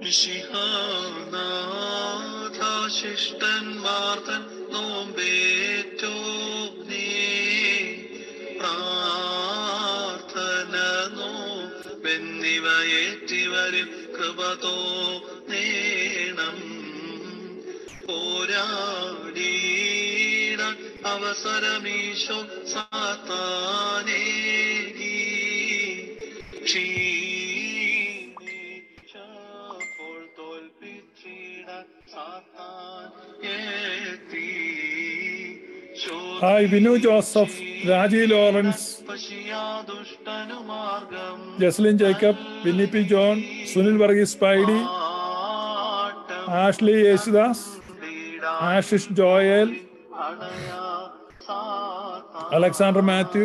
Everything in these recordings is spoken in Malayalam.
ശിഷ്ടന്മാർ തൻ നോമ്പേറ്റോ നീ പ്രാർത്ഥന നോവെന്നിവയേറ്റിവരും കൃപതോ നേണം പോരാടിയിടാൻ അവസരമീശോ സാത്താനേകി ക്ഷീണിച്ചപ്പോൾ തോൽപ്പിച്ചിടാൻ സാത്താൻ എത്തി ഹായ് വിനു ജോസഫ് രാജി ലോറൻസ് പശിയാദുഷ്ടനുമാർഗം ജസ്ലിൻ ജേക്കബ് വിന്നി പി ജോൺ സുനിൽ വർഗീസ് പൈഡി ആട്ടം ആഷ്ലി യേശുദാസ് ആഷിഷ് ജോയൽ അണയാ സാത്താൻ അലക്സാണ്ടർ മാത്യു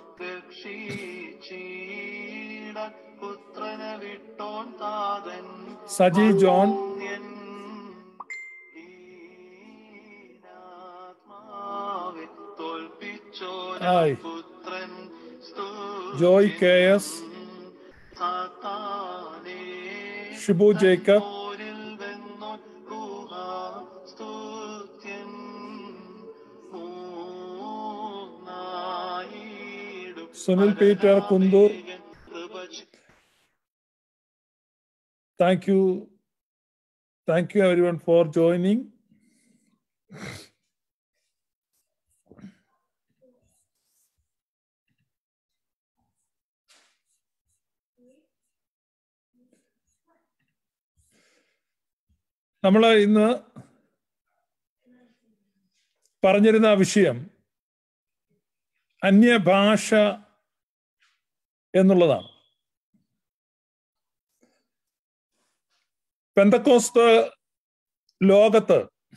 രക്ഷിച്ചിടാൻ പുത്രനെ വിട്ടോൻ താതൻ സജി ജോൺ പുണ്യൻ ദീനാത്മാവെ തോൽപ്പിച്ചോൻ ഹായ് പുത്രൻ സ്തുതി ജോയ് കെ എസ് സാത്താനേ ഷിബു ജേക്കബ് പോരിൽ വെന്നോൻ ഗുഹാ സ്തുത്യൻ മൂന്നായിടും സുനിൽ പീറ്റർ കുന്തൂർ കൃപ ചെ- thank you thank you everyone for joining നമ്മൾ ഇന്ന് പറഞ്ഞിരുന്ന വിഷയം അന്യഭാഷ എന്നുള്ളതാണ് പെന്തക്കോസ്ത് ലോകത്ത്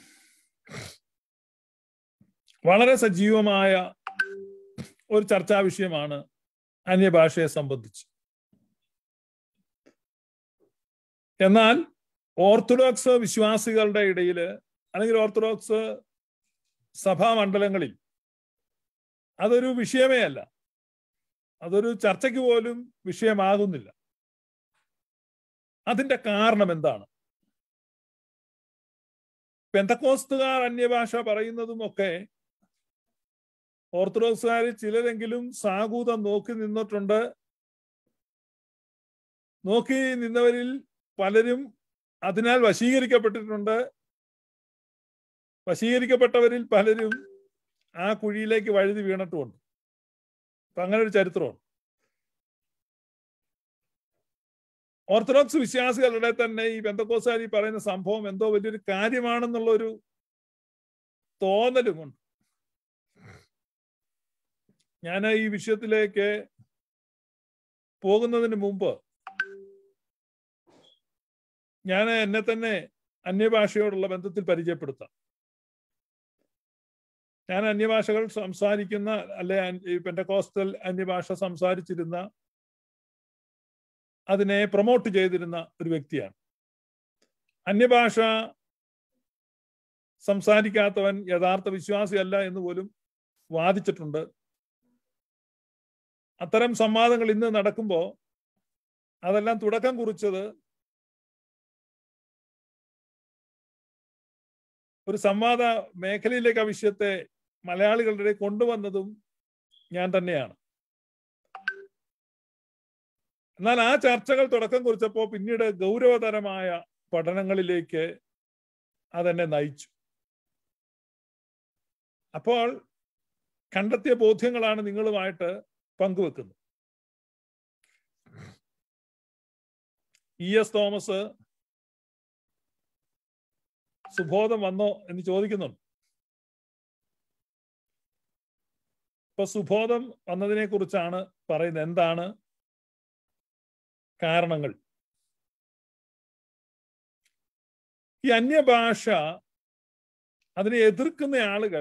വളരെ സജീവമായ ഒരു ചർച്ചാ വിഷയമാണ് അന്യഭാഷയെ സംബന്ധിച്ച് എന്നാൽ ഓർത്തഡോക്സ് വിശ്വാസികളുടെ ഇടയിൽ അല്ലെങ്കിൽ ഓർത്തഡോക്സ് സഭാമണ്ഡലങ്ങളിൽ അതൊരു വിഷയമേ അല്ല അതൊരു ചർച്ചയ്ക്ക് പോലും വിഷയമാകുന്നില്ല അതിന്റെ കാരണം എന്താണ് പെന്തക്കോസ്തുകാർ അന്യഭാഷ പറയുന്നതും ഒക്കെ ഓർത്തഡോക്സുകാരിൽ ചിലരെങ്കിലും സാഗൂതം നോക്കി നിന്നിട്ടുണ്ട് നോക്കി നിന്നവരിൽ പലരും അതിനാൽ വശീകരിക്കപ്പെട്ടിട്ടുണ്ട് വശീകരിക്കപ്പെട്ടവരിൽ പലരും ആ കുഴിയിലേക്ക് വഴുതി വീണിട്ടുമുണ്ട് അപ്പൊ അങ്ങനെ ഒരു ചരിത്രമുണ്ട് ഓർത്തഡോക്സ് വിശ്വാസികളുടെ തന്നെ ഈ ബന്ധക്കോസാരി പറയുന്ന സംഭവം എന്തോ വലിയൊരു കാര്യമാണെന്നുള്ള ഒരു തോന്നലുമുണ്ട് ഞാൻ ഈ വിഷയത്തിലേക്ക് പോകുന്നതിന് മുമ്പ് ഞാൻ എന്നെ തന്നെ അന്യഭാഷയോടുള്ള ബന്ധത്തിൽ പരിചയപ്പെടുത്താം ഞാൻ അന്യഭാഷകൾ സംസാരിക്കുന്ന അല്ലെ ഈ പെൻഡകോസ്റ്റൽ അന്യഭാഷ സംസാരിച്ചിരുന്ന അതിനെ പ്രൊമോട്ട് ചെയ്തിരുന്ന ഒരു വ്യക്തിയാണ് അന്യഭാഷ സംസാരിക്കാത്തവൻ യഥാർത്ഥ വിശ്വാസിയല്ല എന്ന് പോലും വാദിച്ചിട്ടുണ്ട് അത്തരം സംവാദങ്ങൾ ഇന്ന് നടക്കുമ്പോൾ അതെല്ലാം തുടക്കം കുറിച്ചത് ഒരു സംവാദ മേഖലയിലേക്ക് ആ വിഷയത്തെ മലയാളികളുടെ കൊണ്ടുവന്നതും ഞാൻ തന്നെയാണ് എന്നാൽ ആ ചർച്ചകൾ തുടക്കം കുറിച്ചപ്പോൾ പിന്നീട് ഗൗരവതരമായ പഠനങ്ങളിലേക്ക് അതെന്നെ നയിച്ചു അപ്പോൾ കണ്ടെത്തിയ ബോധ്യങ്ങളാണ് നിങ്ങളുമായിട്ട് പങ്കുവെക്കുന്നത് ഇ എസ് തോമസ് സുബോധം വന്നോ എന്ന് ചോദിക്കുന്നുണ്ട് ഇപ്പൊ സുബോധം വന്നതിനെ കുറിച്ചാണ് പറയുന്നത് എന്താണ് കാരണങ്ങൾ ഈ അന്യഭാഷ അതിനെ എതിർക്കുന്ന ആളുകൾ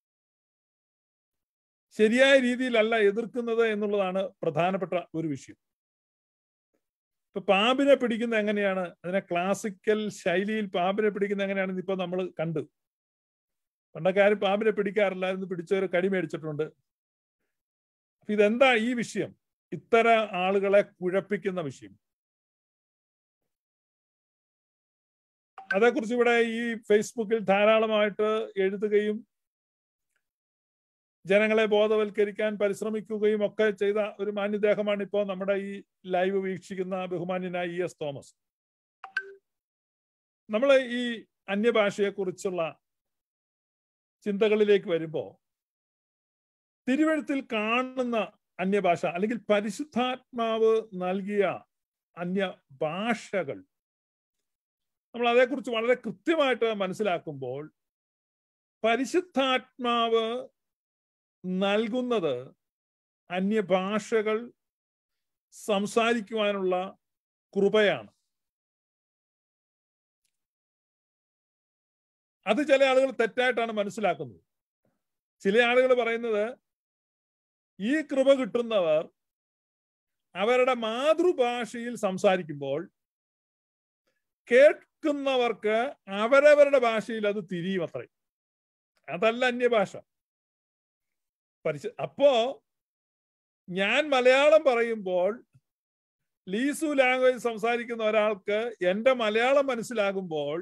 ശരിയായ രീതിയിലല്ല എതിർക്കുന്നത് എന്നുള്ളതാണ് പ്രധാനപ്പെട്ട ഒരു വിഷയം ഇപ്പൊ പാമ്പിനെ പിടിക്കുന്ന എങ്ങനെയാണ് അതിനെ ക്ലാസിക്കൽ ശൈലിയിൽ പാമ്പിനെ പിടിക്കുന്ന എങ്ങനെയാണെന്ന് ഇപ്പൊ നമ്മൾ കണ്ടു പണ്ടൊക്കെ ആരും പാമ്പിനെ പിടിക്കാറില്ലായിരുന്നു പിടിച്ചവർ കടി മേടിച്ചിട്ടുണ്ട് അപ്പൊ ഇതെന്താ ഈ വിഷയം ഇത്തര ആളുകളെ കുഴപ്പിക്കുന്ന വിഷയം അതേക്കുറിച്ച് ഇവിടെ ഈ ഫേസ്ബുക്കിൽ ധാരാളമായിട്ട് എഴുതുകയും ജനങ്ങളെ ബോധവൽക്കരിക്കാൻ പരിശ്രമിക്കുകയും ഒക്കെ ചെയ്ത ഒരു മാന്യദേഹമാണ് ഇപ്പോൾ നമ്മുടെ ഈ ലൈവ് വീക്ഷിക്കുന്ന ബഹുമാന്യനായ ഇ എസ് തോമസ് നമ്മൾ ഈ അന്യഭാഷയെക്കുറിച്ചുള്ള ചിന്തകളിലേക്ക് വരുമ്പോൾ തിരുവഴുത്തിൽ കാണുന്ന അന്യഭാഷ അല്ലെങ്കിൽ പരിശുദ്ധാത്മാവ് നൽകിയ അന്യ ഭാഷകൾ നമ്മൾ അതേക്കുറിച്ച് വളരെ കൃത്യമായിട്ട് മനസ്സിലാക്കുമ്പോൾ പരിശുദ്ധാത്മാവ് നൽകുന്നത് അന്യഭാഷകൾ സംസാരിക്കുവാനുള്ള കൃപയാണ് അത് ചില ആളുകൾ തെറ്റായിട്ടാണ് മനസ്സിലാക്കുന്നത് ചില ആളുകൾ പറയുന്നത് ഈ കൃപ കിട്ടുന്നവർ അവരുടെ മാതൃഭാഷയിൽ സംസാരിക്കുമ്പോൾ കേൾക്കുന്നവർക്ക് അവരവരുടെ ഭാഷയിൽ അത് തിരിയും അത്രേ അതല്ല അന്യഭാഷ പരിശ അപ്പോ ഞാൻ മലയാളം പറയുമ്പോൾ ലീസു ലാംഗ്വേജ് സംസാരിക്കുന്ന ഒരാൾക്ക് എന്റെ മലയാളം മനസ്സിലാകുമ്പോൾ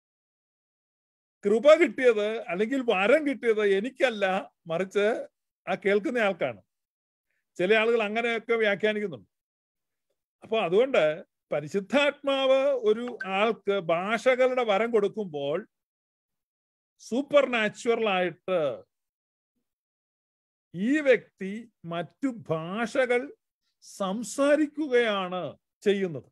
കൃപ കിട്ടിയത് അല്ലെങ്കിൽ വരം കിട്ടിയത് എനിക്കല്ല മറിച്ച് ആ കേൾക്കുന്ന ആൾക്കാണ് ചില ആളുകൾ അങ്ങനെയൊക്കെ വ്യാഖ്യാനിക്കുന്നുണ്ട് അപ്പൊ അതുകൊണ്ട് പരിശുദ്ധാത്മാവ് ഒരു ആൾക്ക് ഭാഷകളുടെ വരം കൊടുക്കുമ്പോൾ സൂപ്പർ നാച്ചുറൽ ആയിട്ട് ഈ വ്യക്തി മറ്റു ഭാഷകൾ സംസാരിക്കുകയാണ് ചെയ്യുന്നത്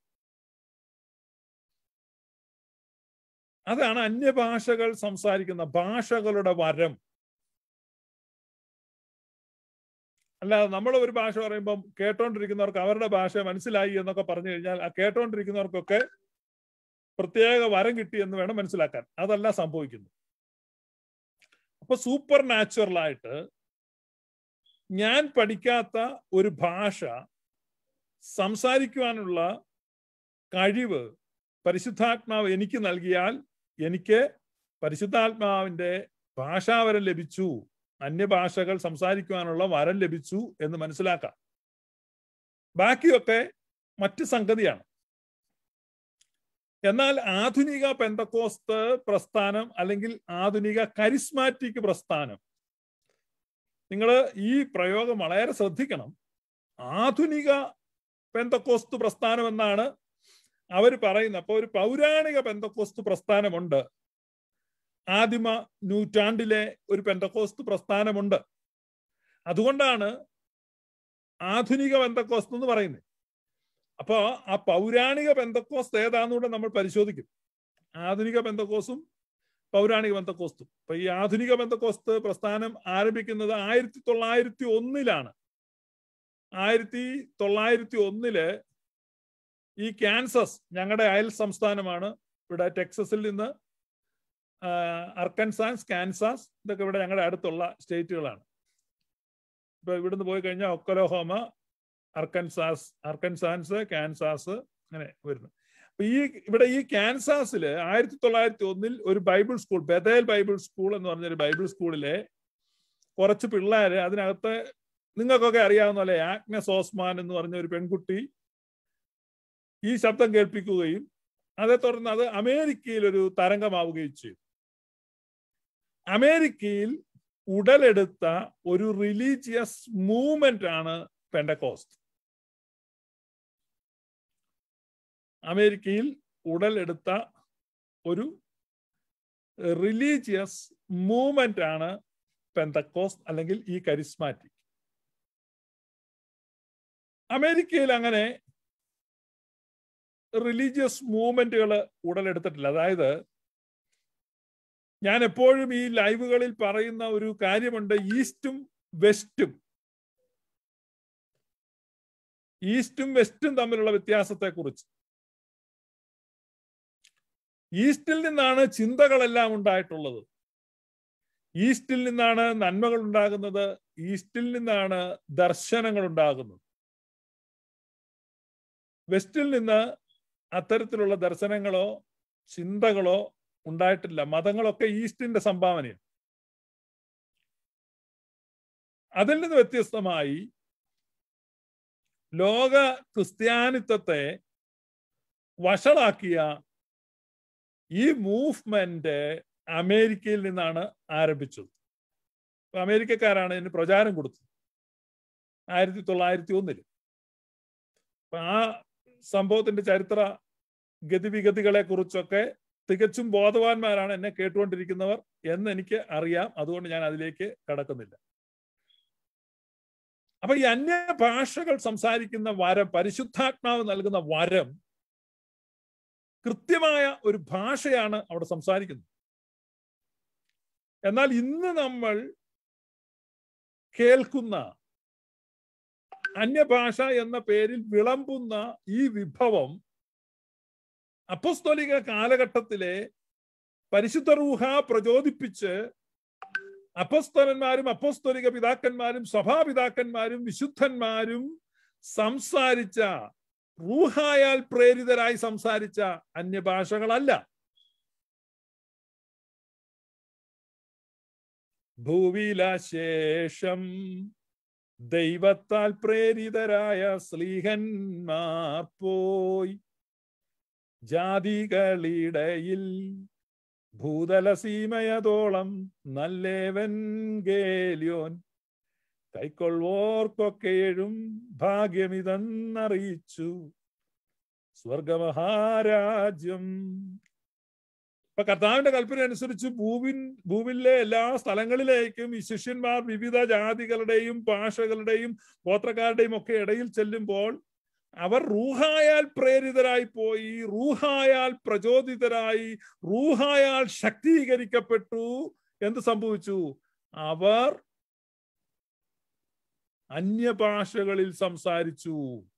അതാണ് അന്യഭാഷകൾ സംസാരിക്കുന്ന ഭാഷകളുടെ വരം അല്ലാതെ നമ്മൾ ഒരു ഭാഷ പറയുമ്പം കേട്ടോണ്ടിരിക്കുന്നവർക്ക് അവരുടെ ഭാഷ മനസ്സിലായി എന്നൊക്കെ പറഞ്ഞു കഴിഞ്ഞാൽ ആ കേട്ടോണ്ടിരിക്കുന്നവർക്കൊക്കെ പ്രത്യേക വരം കിട്ടി എന്ന് വേണം മനസ്സിലാക്കാൻ അതല്ല സംഭവിക്കുന്നത് അപ്പൊ സൂപ്പർ നാച്ചുറൽ ആയിട്ട് ഞാൻ പഠിക്കാത്ത ഒരു ഭാഷ സംസാരിക്കുവാനുള്ള കഴിവ് പരിശുദ്ധാത്മാവ് എനിക്ക് നൽകിയാൽ എനിക്ക് പരിശുദ്ധാത്മാവിന്റെ ഭാഷാവരം ലഭിച്ചു അന്യഭാഷകൾ സംസാരിക്കുവാനുള്ള വരം ലഭിച്ചു എന്ന് മനസ്സിലാക്കാം ബാക്കിയൊക്കെ മറ്റ് സംഗതിയാണ് എന്നാൽ ആധുനിക പെന്തക്കോസ്ത് പ്രസ്ഥാനം അല്ലെങ്കിൽ ആധുനിക കരിസ്മാറ്റിക് പ്രസ്ഥാനം നിങ്ങൾ ഈ പ്രയോഗം വളരെ ശ്രദ്ധിക്കണം ആധുനിക പെന്തക്കോസ്തു പ്രസ്ഥാനം എന്നാണ് അവർ പറയുന്നത് അപ്പൊ ഒരു പൗരാണിക പെന്തക്കോസ്തു പ്രസ്ഥാനമുണ്ട് ആദിമ നൂറ്റാണ്ടിലെ ഒരു പെന്തക്കോസ്തു പ്രസ്ഥാനമുണ്ട് അതുകൊണ്ടാണ് ആധുനിക പെന്തക്കോസ്ത് എന്ന് പറയുന്നത് അപ്പോ ആ പൗരാണിക പെന്തക്കോസ്ത് ഏതാന്നുകൂടെ നമ്മൾ പരിശോധിക്കും ആധുനിക പെന്തക്കോസും പൗരാണിക ബന്ധക്കോസ്തും അപ്പൊ ഈ ആധുനിക ബന്ധക്കോസ്ത് പ്രസ്ഥാനം ആരംഭിക്കുന്നത് ആയിരത്തി തൊള്ളായിരത്തി ഒന്നിലാണ് ആയിരത്തി തൊള്ളായിരത്തി ഒന്നില് ഈ കാൻസസ് ഞങ്ങളുടെ അയൽ സംസ്ഥാനമാണ് ഇവിടെ ടെക്സസിൽ നിന്ന് അർക്കൻസാസ് കാൻസാസ് ഇതൊക്കെ ഇവിടെ ഞങ്ങളുടെ അടുത്തുള്ള സ്റ്റേറ്റുകളാണ് ഇപ്പൊ ഇവിടുന്ന് പോയി കഴിഞ്ഞാൽ ഒക്കലോഹോമ അർക്കൻസാസ് അർക്കൻസാൻസ് കാൻസാസ് അങ്ങനെ വരുന്നു അപ്പൊ ഈ ഇവിടെ ഈ കാൻസാസില് ആയിരത്തി തൊള്ളായിരത്തി ഒന്നിൽ ഒരു Bible school Bethel Bible school എന്ന് പറഞ്ഞൊരു ബൈബിൾ സ്കൂളിലെ കുറച്ച് പിള്ളേര് അതിനകത്ത് നിങ്ങൾക്കൊക്കെ അറിയാവുന്ന പോലെ ആഗ്നസ് ഓസ്മാൻ എന്ന് പറഞ്ഞ ഒരു പെൺകുട്ടി ഈ ശബ്ദം കേൾപ്പിക്കുകയും അതേ തുടർന്ന് അത് അമേരിക്കയിൽ ഒരു തരംഗമാവുകയും ചെയ്തു അമേരിക്കയിൽ ഉടലെടുത്ത ഒരു റിലീജിയസ് മൂവ്മെന്റ് ആണ് പെൻഡക്കോസ്റ്റ് അമേരിക്കയിൽ ഉടലെടുത്ത ഒരു റിലീജിയസ് മൂവ്മെന്റ് ആണ് പെന്തക്കോസ് അല്ലെങ്കിൽ ഈ കരിസ്മാറ്റിക് അമേരിക്കയിൽ അങ്ങനെ റിലീജിയസ് മൂവ്മെന്റുകൾ ഉടലെടുത്തിട്ടില്ല അതായത് ഞാൻ എപ്പോഴും ഈ ലൈവുകളിൽ പറയുന്ന ഒരു കാര്യമുണ്ട് ഈസ്റ്റും വെസ്റ്റും ഈസ്റ്റും വെസ്റ്റും തമ്മിലുള്ള വ്യത്യാസത്തെ കുറിച്ച് ഈസ്റ്റിൽ നിന്നാണ് ചിന്തകളെല്ലാം ഉണ്ടായിട്ടുള്ളത് ഈസ്റ്റിൽ നിന്നാണ് നന്മകൾ ഉണ്ടാകുന്നത് ഈസ്റ്റിൽ നിന്നാണ് ദർശനങ്ങൾ ഉണ്ടാകുന്നത് വെസ്റ്റിൽ നിന്ന് അത്തരത്തിലുള്ള ദർശനങ്ങളോ ചിന്തകളോ ഉണ്ടായിട്ടില്ല മതങ്ങളൊക്കെ ഈസ്റ്റിന്റെ സംഭാവനയാണ് അതിൽ നിന്ന് വ്യത്യസ്തമായി ലോക ക്രിസ്ത്യാനിത്വത്തെ വഷളാക്കിയ ഈ മൂവ്മെന്റ് അമേരിക്കയിൽ നിന്നാണ് ആരംഭിച്ചത് അപ്പൊ അമേരിക്കക്കാരാണ് ഇതിന് പ്രചാരം കൊടുത്തത് ആയിരത്തി തൊള്ളായിരത്തി ഒന്നില് അപ്പൊ ആ സംഭവത്തിന്റെ ചരിത്ര ഗതിവിഗതികളെ കുറിച്ചൊക്കെ തികച്ചും ബോധവാന്മാരാണ് എന്നെ കേട്ടുകൊണ്ടിരിക്കുന്നവർ എന്ന് എനിക്ക് അറിയാം അതുകൊണ്ട് ഞാൻ അതിലേക്ക് കടക്കുന്നില്ല അപ്പൊ ഈ അന്യ ഭാഷകൾ സംസാരിക്കുന്ന വരം പരിശുദ്ധാത്മാവ് നൽകുന്ന വരം കൃത്യമായ ഒരു ഭാഷയാണ് അവിടെ സംസാരിക്കുന്നത് എന്നാൽ ഇന്ന് നമ്മൾ കേൾക്കുന്ന അന്യഭാഷ എന്ന പേരിൽ വിളമ്പുന്ന ഈ വിഭവം അപ്പസ്തോലിക കാലഘട്ടത്തിലെ പരിശുദ്ധ റൂഹ പ്രചോദിപ്പിച്ച് അപ്പസ്തോലന്മാരും അപ്പസ്തോലിക പിതാക്കന്മാരും സഭാപിതാക്കന്മാരും വിശുദ്ധന്മാരും സംസാരിച്ച റൂഹായാൽ പ്രേരിതരായി സംസാരിച്ച അന്യഭാഷകളല്ല ഭൂവിലശേഷം ദൈവത്താൽ പ്രേരിതരായ സ്ലീഹന്മാർ പോയി ജാതികളിടയിൽ ഭൂതലസീമയതോളം നല്ലേവൻ ഗേലിയോൻ കൈക്കൊള്ളുവോർക്കൊക്കെയും ഭാഗ്യമിതെന്നറിയിച്ചു സ്വർഗമഹാരാജ്യം ഇപ്പൊ കർത്താവിന്റെ കൽപ്പന അനുസരിച്ച് ഭൂവിൻ ഭൂവിലെ എല്ലാ സ്ഥലങ്ങളിലേക്കും ഈ ശിഷ്യന്മാർ വിവിധ ജാതികളുടെയും ഭാഷകളുടെയും ഗോത്രക്കാരുടെയും ഒക്കെ ഇടയിൽ ചെല്ലുമ്പോൾ അവർ റൂഹായാൽ പ്രേരിതരായി പോയി റൂഹായാൽ പ്രചോദിതരായി റൂഹായാൽ ശക്തീകരിക്കപ്പെട്ടു എന്ത് സംഭവിച്ചു അവർ അന്യഭാഷകളിൽ സംസാരിച്ചു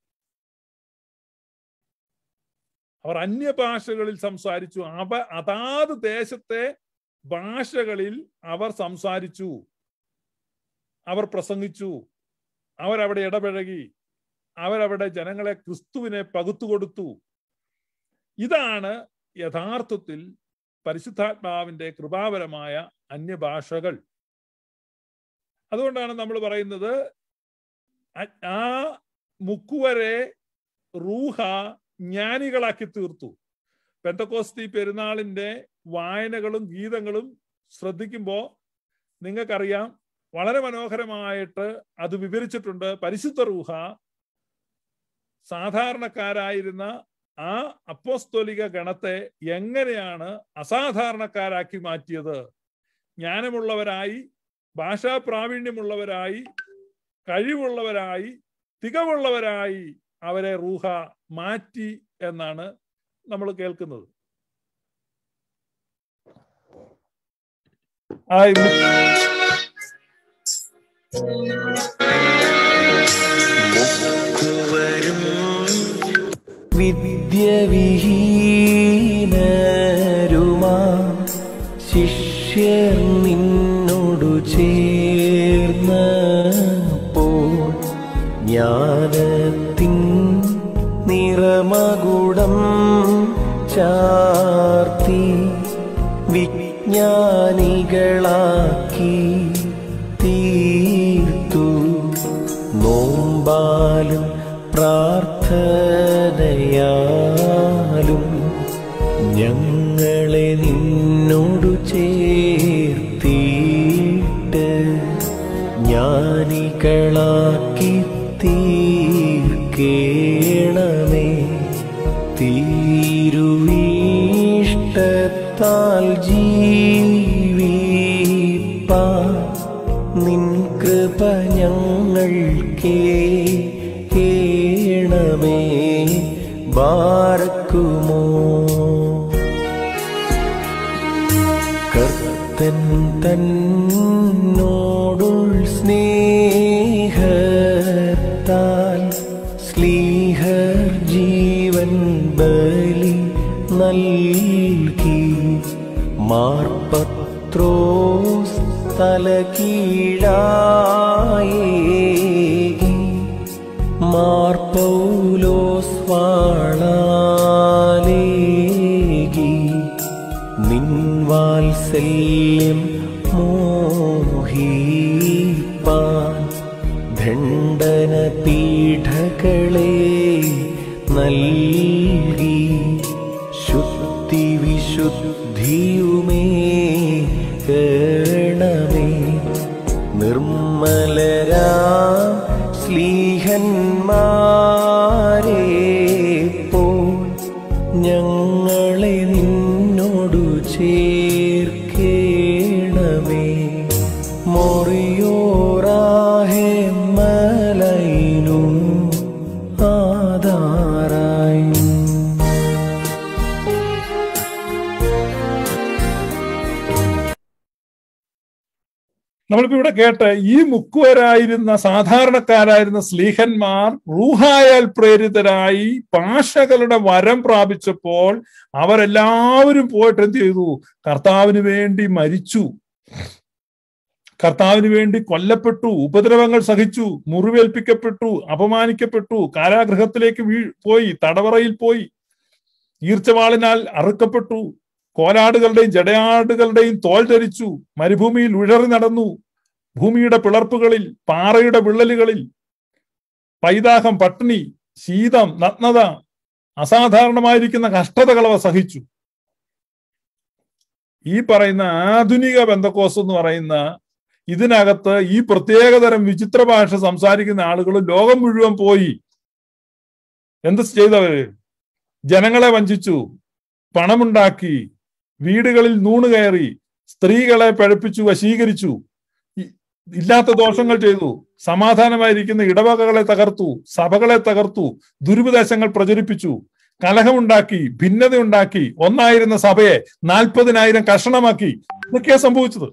അവർ അന്യഭാഷകളിൽ സംസാരിച്ചു അവ അതാത് ദേശത്തെ ഭാഷകളിൽ അവർ സംസാരിച്ചു അവർ പ്രസംഗിച്ചു അവരവിടെ ഇടപഴകി അവരവിടെ ജനങ്ങളെ ക്രിസ്തുവിനെ പകുത്തുകൊടുത്തു ഇതാണ് യഥാർത്ഥത്തിൽ പരിശുദ്ധാത്മാവിന്റെ കൃപാപരമായ അന്യഭാഷകൾ അതുകൊണ്ടാണ് നമ്മൾ പറയുന്നത് ആ മുക്കുവരെ റൂഹ ജ്ഞാനികളാക്കി തീർത്തു പെന്തക്കോസ്തി പെരുന്നാളിന്റെ വായനകളും ഗീതങ്ങളും ശ്രദ്ധിക്കുമ്പോൾ നിങ്ങൾക്കറിയാം വളരെ മനോഹരമായിട്ട് അത് വിവരിച്ചിട്ടുണ്ട് പരിശുദ്ധ റൂഹ സാധാരണക്കാരായിരുന്ന ആ അപ്പോസ്തോലിക ഗണത്തെ എങ്ങനെയാണ് അസാധാരണക്കാരാക്കി മാറ്റിയത് ജ്ഞാനമുള്ളവരായി ഭാഷാ പ്രാവീണ്യമുള്ളവരായി കഴിവുള്ളവരായി തികവുള്ളവരായി അവരെ റൂഹ മാറ്റി എന്നാണ് നമ്മൾ കേൾക്കുന്നത് വിദ്യവിഹീനരുമാ ശിഷ്യർ നിന്നോടു ചേർന്നപ്പോൾ ജ്ഞാനത്തിൻ നിറമകുടം ചാർത്തി വിജ്ഞാനികളാക്കി തീർത്തു നോമ്പാലും പ്രാർത്ഥനയാലും ഞങ്ങളെ നിന്നോടു ചേർത്തിട്ട് ജ്ഞാനികളാക്കി തീർക്കേണമേ തീരുവീഷ്ടത്താൽ ജീവിപ്പാ നിൻ കൃപ ഞങ്ങൾക്കേ കേണമേ ബാർക്കുമോ കർത്തൻ തന്നോടുൾ സ്നേഹത്താൽ സ്ലീഹർ ജീവൻ ബലി നൽകി മാർപത്രോസ് തലകീഴായേകി മാർപൗലോസ് വാളാലേകി നിൻ വാത്സല്യം മോഹിപ്പാൻ ദണ്ഡന പീഠകളെ നൽകി ശുദ്ധി വിശുദ്ധിയോടു ശുദ്ധിയുമേ കേണമേ നിർമ്മലരാ സ്ലീഹന്മാരെ പോൽ ഞങ്ങളെ നിന്നോടു ചേർക്കേണമേ മൊറിയോറാഹെ മലൈനു ആധാരായി നമ്മളിപ്പോ ഇവിടെ കേട്ട ഈ മുക്കുവരായിരുന്ന സാധാരണക്കാരായിരുന്ന സ്ലീഹന്മാർ റൂഹായാൽ പ്രേരിതരായി ഭാഷകളുടെ വരം പ്രാപിച്ചപ്പോൾ അവരെല്ലാവരും പോയിട്ട് എന്ത് ചെയ്തു കർത്താവിന് വേണ്ടി മരിച്ചു കർത്താവിന് വേണ്ടി കൊല്ലപ്പെട്ടു ഉപദ്രവങ്ങൾ സഹിച്ചു മുറിവേൽപ്പിക്കപ്പെട്ടു അപമാനിക്കപ്പെട്ടു കാരാഗൃഹത്തിലേക്ക് വീ പോയി തടവറയിൽ പോയി ഈർച്ചവാളിനാൽ അറുക്കപ്പെട്ടു കോലാടുകളുടെയും ജടയാടുകളുടെയും തോൽ ധരിച്ചു മരുഭൂമിയിൽ ഉഴറി നടന്നു ഭൂമിയുടെ പിളർപ്പുകളിൽ പാറയുടെ വിള്ളലുകളിൽ പൈതാഹം പട്ടിണി ശീതം നഗ്നത അസാധാരണമായിരിക്കുന്ന കഷ്ടതകൾ അവ സഹിച്ചു ഈ പറയുന്ന ആധുനിക ബന്ധക്കോസ് എന്ന് പറയുന്ന ഇതിനകത്ത് ഈ പ്രത്യേകതരം വിചിത്ര ഭാഷ സംസാരിക്കുന്ന ആളുകൾ ലോകം മുഴുവൻ പോയി എന്ത് ചെയ്തവര് ജനങ്ങളെ വഞ്ചിച്ചു പണമുണ്ടാക്കി വീടുകളിൽ നൂണ് കയറി സ്ത്രീകളെ പഴപ്പിച്ചു വശീകരിച്ചു ഇ- ഇല്ലാത്ത ദോഷങ്ങൾ ചെയ്തു സമാധാനമായിരിക്കുന്ന ഇടവകകളെ തകർത്തു സഭകളെ തകർത്തു ദുരുപദേശങ്ങൾ പ്രചരിപ്പിച്ചു കലഹമുണ്ടാക്കി ഭിന്നതയുണ്ടാക്കി ഒന്നായിരുന്ന സഭയെ നാൽപ്പതിനായിരം കഷണമാക്കി ഇതൊക്കെയാ സംഭവിച്ചത്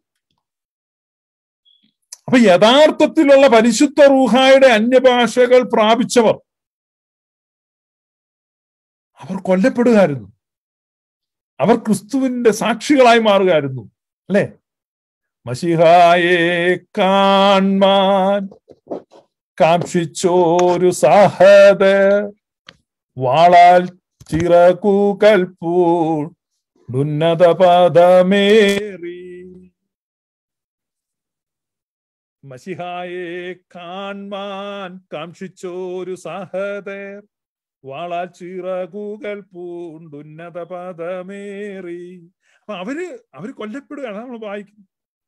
അപ്പൊ യഥാർത്ഥത്തിലുള്ള പരിശുദ്ധ റൂഹായുടെ അന്യഭാഷകൾ പ്രാപിച്ചവർ അവർ കൊല്ലപ്പെടുകയായിരുന്നു അവർ ക്രിസ്തുവിന്റെ സാക്ഷികളായി മാറുകയായിരുന്നു അല്ലെ മഷിഹായെ കാൺമാൻ കാക്ഷിച്ചോരു സഹദ വാളാൽ ചിറകുകൾ പൂൾ ഉന്നത പദമേറി മഷിഹായെ കാൺമാൻ കാക്ഷിച്ചോരു സഹദർ വാളാൽ ചിറകുകൾ പൂണ്ടുന്നത പദമേറി അപ്പൊ അവര് അവര് കൊല്ലപ്പെടുകയാണ് നമ്മൾ വായിക്കുന്നത്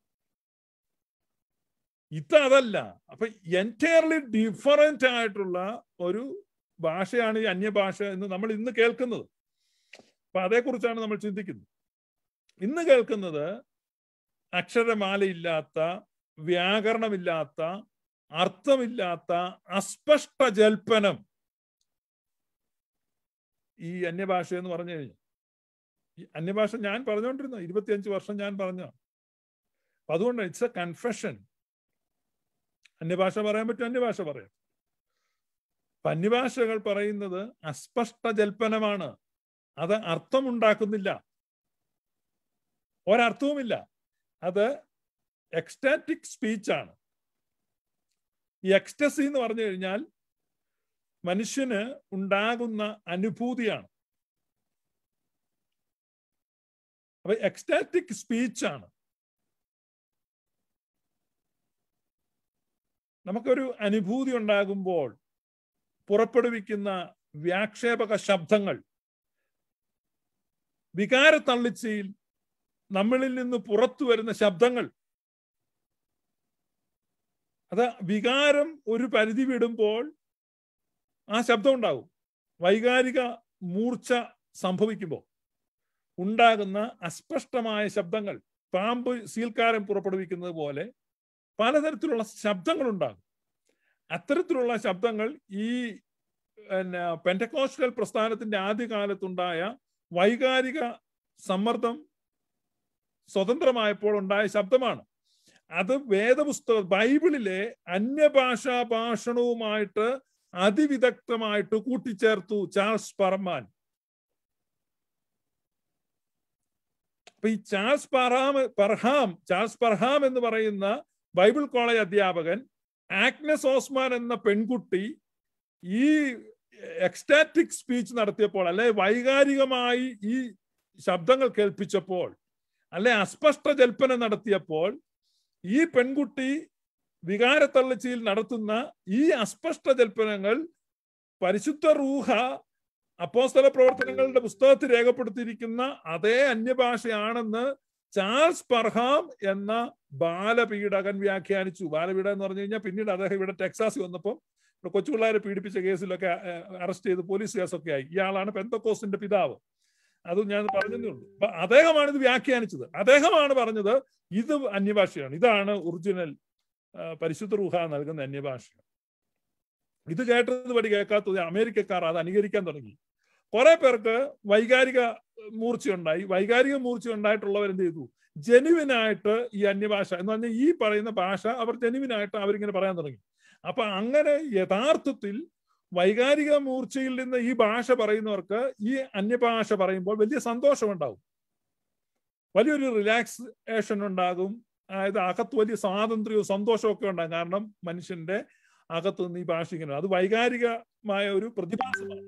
ഇത് അതല്ല അപ്പൊ എൻറ്റയർലി ഡിഫറൻ്റ് ആയിട്ടുള്ള ഒരു ഭാഷയാണ് ഈ അന്യഭാഷ എന്ന് നമ്മൾ ഇന്ന് കേൾക്കുന്നത് അപ്പൊ അതേക്കുറിച്ചാണ് നമ്മൾ ചിന്തിക്കുന്നത് ഇന്ന് കേൾക്കുന്നത് അക്ഷരമാലയില്ലാത്ത വ്യാകരണമില്ലാത്ത അർത്ഥമില്ലാത്ത അസ്പഷ്ട ജൽപ്പനം ഈ അന്യഭാഷ എന്ന് പറഞ്ഞു കഴിഞ്ഞാൽ ഈ അന്യഭാഷ ഞാൻ പറഞ്ഞുകൊണ്ടിരുന്നു ഇരുപത്തിയഞ്ച് വർഷം ഞാൻ പറഞ്ഞു അപ്പൊ അതുകൊണ്ട് ഇറ്റ്സ് എ കൺഫെഷൻ അന്യഭാഷ പറയാൻ പറ്റും അന്യഭാഷ പറയാം അപ്പൊ അന്യഭാഷകൾ പറയുന്നത് അസ്പഷ്ട ജൽപ്പനമാണ് അത് അർത്ഥമുണ്ടാക്കുന്നില്ല ഒരർത്ഥവുമില്ല അത് എക്സ്റ്റാറ്റിക് സ്പീച്ചാണ് ഈ എക്സ്റ്റസി എന്ന് പറഞ്ഞു കഴിഞ്ഞാൽ മനുഷ്യന് ഉണ്ടാകുന്ന അനുഭൂതിയാണ് അപ്പൊ എക്സ്റ്റാറ്റിക് സ്പീച്ചാണ് നമുക്കൊരു അനുഭൂതി ഉണ്ടാകുമ്പോൾ പുറപ്പെടുവിക്കുന്ന വ്യാക്ഷേപക ശബ്ദങ്ങൾ വികാര തള്ളിച്ചയിൽ നമ്മളിൽ നിന്ന് പുറത്തു വരുന്ന ശബ്ദങ്ങൾ അത് വികാരം ഒരു പരിധി വിടുമ്പോൾ ആ ശബ്ദം ഉണ്ടാവും വൈകാരിക മൂർച്ച സംഭവിക്കുമ്പോൾ ഉണ്ടാകുന്ന അസ്പഷ്ടമായ ശബ്ദങ്ങൾ പാമ്പ് സീൽക്കാരൻ പുറപ്പെടുവിക്കുന്നത് പോലെ പലതരത്തിലുള്ള ശബ്ദങ്ങൾ ഉണ്ടാകും അത്തരത്തിലുള്ള ശബ്ദങ്ങൾ ഈ പിന്നെ പെൻറ്റക്കോസ്റ്റൽ പ്രസ്ഥാനത്തിന്റെ ആദ്യകാലത്തുണ്ടായ വൈകാരിക സമ്മർദ്ദം സ്വതന്ത്രമായപ്പോൾ ഉണ്ടായ ശബ്ദമാണ് അത് വേദപുസ്തക ബൈബിളിലെ അന്യഭാഷാ ഭാഷണവുമായിട്ട് അതിവിദഗ്ധമായിട്ട് കൂട്ടിച്ചേർത്തു ചാൾസ് പറമാൻ അപ്പൊ ഈ ചാൾസ് പർഹാം പർഹാം ചാൾസ് പർഹാം എന്ന് പറയുന്ന ബൈബിൾ കോളേജ് അധ്യാപകൻ ആഗ്നസ് ഓസ്മാൻ എന്ന പെൺകുട്ടി ഈ എക്സ്റ്റാറ്റിക് സ്പീച്ച് നടത്തിയപ്പോൾ അല്ലെ വൈകാരികമായി ഈ ശബ്ദങ്ങൾ കേൾപ്പിച്ചപ്പോൾ അല്ലെ അസ്പഷ്ട ജൽപ്പന നടത്തിയപ്പോൾ ഈ പെൺകുട്ടി വികാരത്തള്ളിച്ചയിൽ നടത്തുന്ന ഈ അസ്പഷ്ട ജൽപ്പനങ്ങൾ പരിശുദ്ധ റൂഹ അപ്പോസ്തല പ്രവർത്തനങ്ങളുടെ പുസ്തകത്തിൽ രേഖപ്പെടുത്തിയിരിക്കുന്ന അതേ അന്യഭാഷയാണെന്ന് ചാൾസ് പർഹാം എന്ന ബാലപീഡകൻ വ്യാഖ്യാനിച്ചു ബാലപീഡ എന്ന് പറഞ്ഞു കഴിഞ്ഞാൽ പിന്നീട് അദ്ദേഹം ഇവിടെ ടെക്സാസിൽ വന്നപ്പോൾ ഇവിടെ കൊച്ചുപിള്ളേരെ പീഡിപ്പിച്ച കേസിലൊക്കെ അറസ്റ്റ് ചെയ്ത് പോലീസ് കേസൊക്കെ ആയി ഇയാളാണ് പെന്തക്കോസിന്റെ പിതാവ് അത് ഞാൻ പറഞ്ഞതേ ഉള്ളൂ അപ്പൊ അദ്ദേഹമാണ് ഇത് വ്യാഖ്യാനിച്ചത് അദ്ദേഹമാണ് പറഞ്ഞത് ഇത് അന്യഭാഷയാണ് ഇതാണ് ഒറിജിനൽ പരിശുദ്ധ റൂഹ നൽകുന്ന അന്യഭാഷ ഇത് കേട്ടത് പടി കേൾക്കാത്തത് അമേരിക്കക്കാർ അത് അനുകരിക്കാൻ തുടങ്ങി കുറെ പേർക്ക് വൈകാരിക മൂർച്ചയുണ്ടായി വൈകാരിക മൂർച്ച ഉണ്ടായിട്ടുള്ളവർ എന്ത് ചെയ്തു ജെനുവിനായിട്ട് ഈ അന്യഭാഷ എന്ന് പറഞ്ഞാൽ ഈ പറയുന്ന ഭാഷ അവർ ജെനുവിനായിട്ട് അവരിങ്ങനെ പറയാൻ തുടങ്ങി അപ്പൊ അങ്ങനെ യഥാർത്ഥത്തിൽ വൈകാരിക മൂർച്ചയിൽ നിന്ന് ഈ ഭാഷ പറയുന്നവർക്ക് ഈ അന്യഭാഷ പറയുമ്പോൾ വലിയ സന്തോഷമുണ്ടാവും വലിയൊരു റിലാക്സേഷൻ ഉണ്ടാകും അതായത് അകത്ത് വലിയ സ്വാതന്ത്ര്യവും സന്തോഷവും ഒക്കെ ഉണ്ടാകും കാരണം മനുഷ്യന്റെ അകത്ത് നിന്ന് ഈ ഭാഷ ഇങ്ങനെ അത് വൈകാരികമായ ഒരു പ്രതിഭാസമാണ്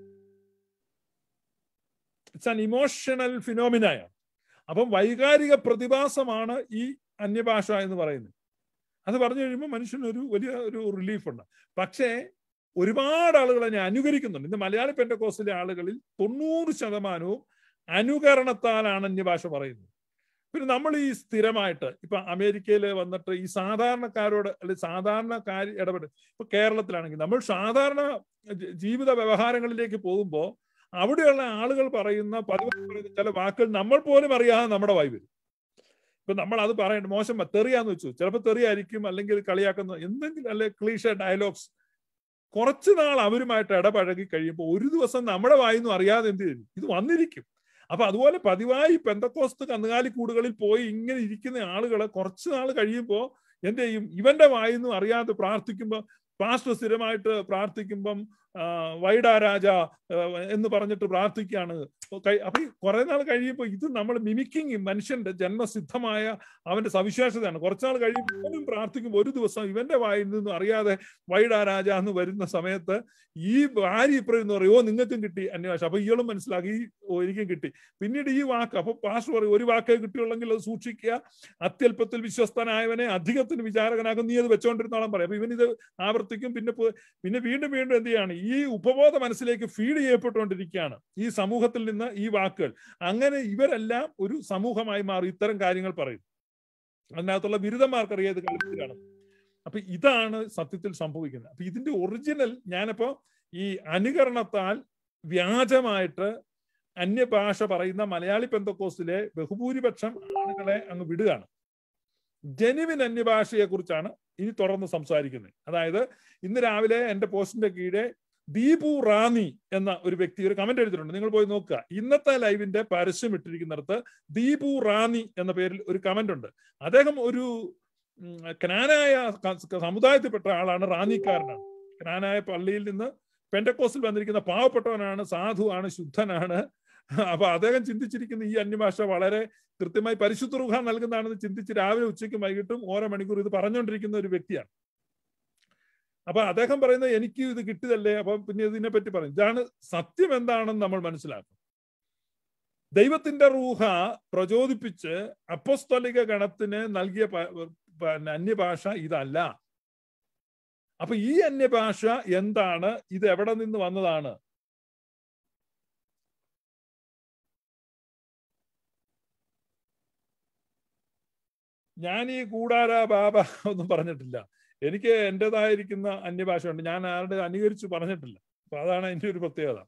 ഇറ്റ്സ് ആൻ ഇമോഷണൽ ഫിനോമിനായാണ് അപ്പം വൈകാരിക പ്രതിഭാസമാണ് ഈ അന്യഭാഷ എന്ന് പറയുന്നത് അത് പറഞ്ഞു കഴിയുമ്പോൾ മനുഷ്യനൊരു വലിയ ഒരു റിലീഫ് ഉണ്ട് പക്ഷേ ഒരുപാട് ആളുകൾ അതിനെ അനുകരിക്കുന്നുണ്ട് ഇന്ന് മലയാളി പെൻഡക്കോസിലെ ആളുകളിൽ തൊണ്ണൂറ് ശതമാനവും അനുകരണത്താലാണ് അന്യഭാഷ പറയുന്നത് പിന്നെ നമ്മൾ ഈ സ്ഥിരമായിട്ട് ഇപ്പൊ അമേരിക്കയിൽ വന്നിട്ട് ഈ സാധാരണക്കാരോട് അല്ലെങ്കിൽ സാധാരണക്കാർ ഇടപെട്ട് ഇപ്പൊ കേരളത്തിലാണെങ്കിൽ നമ്മൾ സാധാരണ ജീവിത വ്യവഹാരങ്ങളിലേക്ക് പോകുമ്പോൾ അവിടെയുള്ള ആളുകൾ പറയുന്ന പതിവ് പറയുന്ന ചില വാക്കുകൾ നമ്മൾ പോലും അറിയാതെ നമ്മുടെ വായി വരും ഇപ്പൊ നമ്മൾ അത് പറയണ്ട മോശം തെറിയാന്ന് വെച്ചു ചിലപ്പോൾ തെറിയായിരിക്കും അല്ലെങ്കിൽ കളിയാക്കുന്ന എന്തെങ്കിലും അല്ലെ ക്ലീഷ ഡയലോഗ്സ് കുറച്ചു നാൾ അവരുമായിട്ട് ഇടപഴകി കഴിയുമ്പോൾ ഒരു ദിവസം നമ്മുടെ വായിന്നും അറിയാതെ എന്ത് ചെയ്യും ഇത് വന്നിരിക്കും അപ്പൊ അതുപോലെ പതിവായി പെന്തക്കോസ്ത് കന്നുകാലി കൂടുകളിൽ പോയി ഇങ്ങനെ ഇരിക്കുന്ന ആളുകളെ കുറച്ചു നാൾ കഴിയുമ്പോൾ എന്ത് ചെയ്യും ഇവന്റെ വായിന്നും അറിയാതെ പ്രാർത്ഥിക്കുമ്പോൾ പാസ്റ്റർ സ്ഥിരമായിട്ട് പ്രാർത്ഥിക്കുമ്പം വൈഡാ രാജ എന്ന് പറഞ്ഞിട്ട് പ്രാർത്ഥിക്കുകയാണ് അപ്പൊ കുറെ നാൾ കഴിയുമ്പോൾ ഇത് നമ്മൾ മിമിക്കിങ് മനുഷ്യന്റെ ജന്മസിദ്ധമായ അവന്റെ സവിശേഷതയാണ് കുറച്ചുനാൾ കഴിയുമ്പോഴും പ്രാർത്ഥിക്കുമ്പോൾ ഒരു ദിവസം ഇവന്റെ വായിൽ നിന്നും അറിയാതെ വൈഡാ രാജ എന്ന് വരുന്ന സമയത്ത് ഈ ഭാര്യ ഇപ്പറയുന്ന പറയും ഓ നിങ്ങൾക്കും കിട്ടി അന്വേഷ അപ്പൊ ഇയാളും മനസ്സിലാക്കി ഓ എനിക്കും കിട്ടി പിന്നീട് ഈ വാക്ക് അപ്പൊ പാസ്റ്റർ പറയും ഒരു വാക്കേ കിട്ടിയുള്ളെങ്കിൽ അത് സൂക്ഷിക്കുക അത്യല്പത്തിൽ വിശ്വസ്തനായവനെ അധികത്തിന് വിചാരകനാകും നീ അത് വെച്ചോണ്ടിരുന്നോളം പറയും അപ്പൊ ഇവൻ ഇത് ആവർത്തിക്കും പിന്നെ പിന്നെ വീണ്ടും വീണ്ടും എന്ത് ചെയ്യാണ് ഈ ഉപബോധ മനസ്സിലേക്ക് ഫീഡ് ചെയ്യപ്പെട്ടുകൊണ്ടിരിക്കുകയാണ് ഈ സമൂഹത്തിൽ നിന്ന് ഈ വാക്കുകൾ അങ്ങനെ ഇവരെല്ലാം ഒരു സമൂഹമായി മാറി ഇത്തരം കാര്യങ്ങൾ പറയും അതിനകത്തുള്ള ബിരുദന്മാർക്കറിയാം ഇത് കളിപ്പിലാണ് അപ്പൊ ഇതാണ് സത്യത്തിൽ സംഭവിക്കുന്നത് അപ്പൊ ഇതിന്റെ ഒറിജിനൽ ഞാനിപ്പോ ഈ അനുകരണത്താൽ വ്യാജമായിട്ട് അന്യഭാഷ പറയുന്ന മലയാളി പെന്തക്കോസിലെ ബഹുഭൂരിപക്ഷം ആളുകളെ അങ്ങ് വിടുകയാണ് ജനുവിൻ അന്യഭാഷയെ കുറിച്ചാണ് ഇനി തുടർന്ന് സംസാരിക്കുന്നത് അതായത് ഇന്ന് രാവിലെ എന്റെ പോസ്റ്റിന്റെ കീഴെ ദീപു റാന്നി എന്ന ഒരു വ്യക്തി ഒരു കമന്റ് എഴുതിയിട്ടുണ്ട് നിങ്ങൾ പോയി നോക്കുക ഇന്നത്തെ ലൈവിന്റെ പരസ്യം ഇട്ടിരിക്കുന്നിടത്ത് ദീപു റാന്നി എന്ന പേരിൽ ഒരു കമന്റ് ഉണ്ട് അദ്ദേഹം ഒരു കനാനായ സമുദായത്തിൽപ്പെട്ട ആളാണ് റാന്നിക്കാരനാണ് കനാനായ പള്ളിയിൽ നിന്ന് പെൻഡക്കോസിൽ വന്നിരിക്കുന്ന പാവപ്പെട്ടവനാണ് സാധുവാണ് ശുദ്ധനാണ് അപ്പൊ അദ്ദേഹം ചിന്തിച്ചിരിക്കുന്ന ഈ അന്യഭാഷ വളരെ കൃത്യമായി പരിശുദ്ധ റുഹ നൽകുന്നതാണെന്ന് ചിന്തിച്ച് രാവിലെ ഉച്ചയ്ക്കും വൈകിട്ടും ഓരോ മണിക്കൂർ ഇത് പറഞ്ഞുകൊണ്ടിരിക്കുന്ന ഒരു വ്യക്തിയാണ് അപ്പൊ അദ്ദേഹം പറയുന്നത് എനിക്ക് ഇത് കിട്ടിയതല്ലേ അപ്പൊ പിന്നെ ഇതിനെ പറ്റി പറയും ഇതാണ് സത്യം എന്താണെന്ന് നമ്മൾ മനസ്സിലാക്കും ദൈവത്തിന്റെ റൂഹ പ്രചോദിപ്പിച്ച് അപ്പസ്തോലിക ഗണത്തിന് നൽകിയ അന്യഭാഷ ഇതല്ല അപ്പൊ ഈ അന്യഭാഷ എന്താണ് ഇത് എവിടെ നിന്ന് വന്നതാണ് ഞാൻ ഈ കൂടാര ബാബ ഒന്നും പറഞ്ഞിട്ടില്ല എനിക്ക് എൻ്റെതായിരിക്കുന്ന അന്യഭാഷയുണ്ട് ഞാൻ ആരുടെ അനുകരിച്ച് പറഞ്ഞിട്ടില്ല അപ്പൊ അതാണ് എൻ്റെ ഒരു പ്രത്യേകത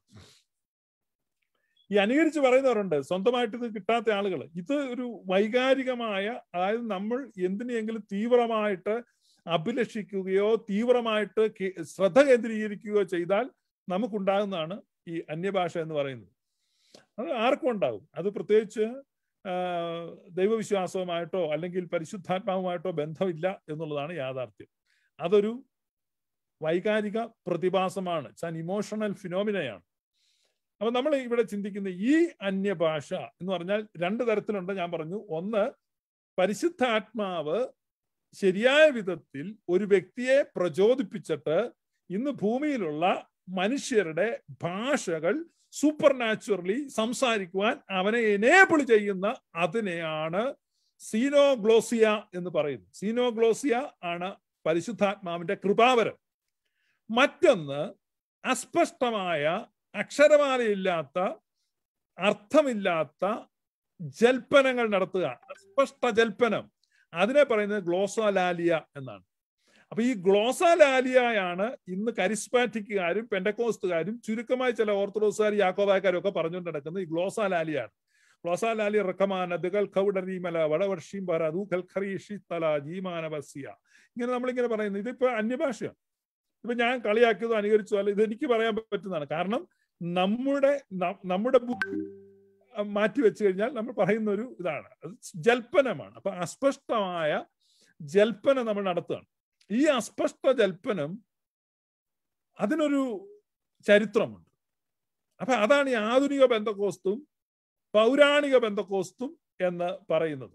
ഈ അനുകരിച്ച് പറയുന്നവരുണ്ട് സ്വന്തമായിട്ട് ഇത് കിട്ടാത്ത ആളുകൾ ഇത് ഒരു വൈകാരികമായ അതായത് നമ്മൾ എന്തിനെയെങ്കിലും തീവ്രമായിട്ട് അഭിലഷിക്കുകയോ തീവ്രമായിട്ട് ശ്രദ്ധ കേന്ദ്രീകരിക്കുകയോ ചെയ്താൽ നമുക്കുണ്ടാകുന്നതാണ് ഈ അന്യഭാഷ എന്ന് പറയുന്നത് അത് ആർക്കും ഉണ്ടാകും അത് പ്രത്യേകിച്ച് ദൈവവിശ്വാസവുമായിട്ടോ അല്ലെങ്കിൽ പരിശുദ്ധാത്മാവുമായിട്ടോ ബന്ധമില്ല എന്നുള്ളതാണ് യാഥാർത്ഥ്യം അതൊരു വൈകാരിക പ്രതിഭാസമാണ് ഇറ്റ്സ് ആൻ ഇമോഷണൽ ഫിനോമിനയാണ് അപ്പൊ നമ്മൾ ഇവിടെ ചിന്തിക്കുന്ന ഈ അന്യഭാഷ എന്ന് പറഞ്ഞാൽ രണ്ട് തരത്തിലുണ്ട് ഞാൻ പറഞ്ഞു ഒന്ന് പരിശുദ്ധാത്മാവ് ശരിയായ വിധത്തിൽ ഒരു വ്യക്തിയെ പ്രചോദിപ്പിച്ചിട്ട് ഇന്ന് ഭൂമിയിലുള്ള മനുഷ്യരുടെ ഭാഷകൾ സൂപ്പർ നാച്ചുറലി സംസാരിക്കുവാൻ അവനെ എനേബിൾ ചെയ്യുന്ന അതിനെയാണ് സീനോഗ്ലോസിയ എന്ന് പറയുന്നത് സീനോഗ്ലോസിയ ആണ് പരിശുദ്ധാത്മാവിന്റെ കൃപാവരം മറ്റൊന്ന് അസ്പഷ്ടമായ അക്ഷരമാലയില്ലാത്ത അർത്ഥമില്ലാത്ത ജൽപ്പനങ്ങൾ നടത്തുക അസ്പഷ്ട ജൽപ്പനം അതിനെ പറയുന്നത് ഗ്ലോസാലാലിയ എന്നാണ് അപ്പൊ ഈ ഗ്ലോസാലാലിയയാണ് ഇന്ന് കരിസ്പാറ്റിക്കുകാരും പെൻഡക്കോസ്തുകാരും ചുരുക്കമായി ചില ഓർത്തഡോക്സുകാർ യാക്കോബായക്കാരും ഒക്കെ പറഞ്ഞുകൊണ്ട് നടക്കുന്നത് ഈ ഗ്ലോസാലാലിയാണ് ഗ്ലോസാലാലി റക്കമാന ദുകൾ കൗഡരീമല വടവർഷീം പറ ദൂഖൽ ഖറീഷി തല ജീമാനവസ്യ ഇങ്ങനെ നമ്മളിങ്ങനെ പറയുന്നത് ഇതിപ്പോ അന്യഭാഷയാണ് ഇപ്പൊ ഞാൻ കളിയാക്കിയതോ അനുകരിച്ചോ അല്ല ഇത് എനിക്ക് പറയാൻ പറ്റുന്നതാണ് കാരണം നമ്മുടെ ന- നമ്മുടെ ബുദ്ധി മാറ്റി വെച്ച് കഴിഞ്ഞാൽ നമ്മൾ പറയുന്ന ഒരു ഇതാണ് അത് ജൽപ്പനമാണ് അപ്പൊ അസ്പഷ്ടമായ ജൽപ്പനം നമ്മൾ നടത്തുകയാണ് ഈ അസ്പഷ്ട ജൽപ്പനം അതിനൊരു ചരിത്രമുണ്ട് അപ്പൊ അതാണ് ഈ ആധുനിക ബന്ധക്കോസ്തും പൗരാണിക ബന്ധക്കോസ്തും എന്ന് പറയുന്നത്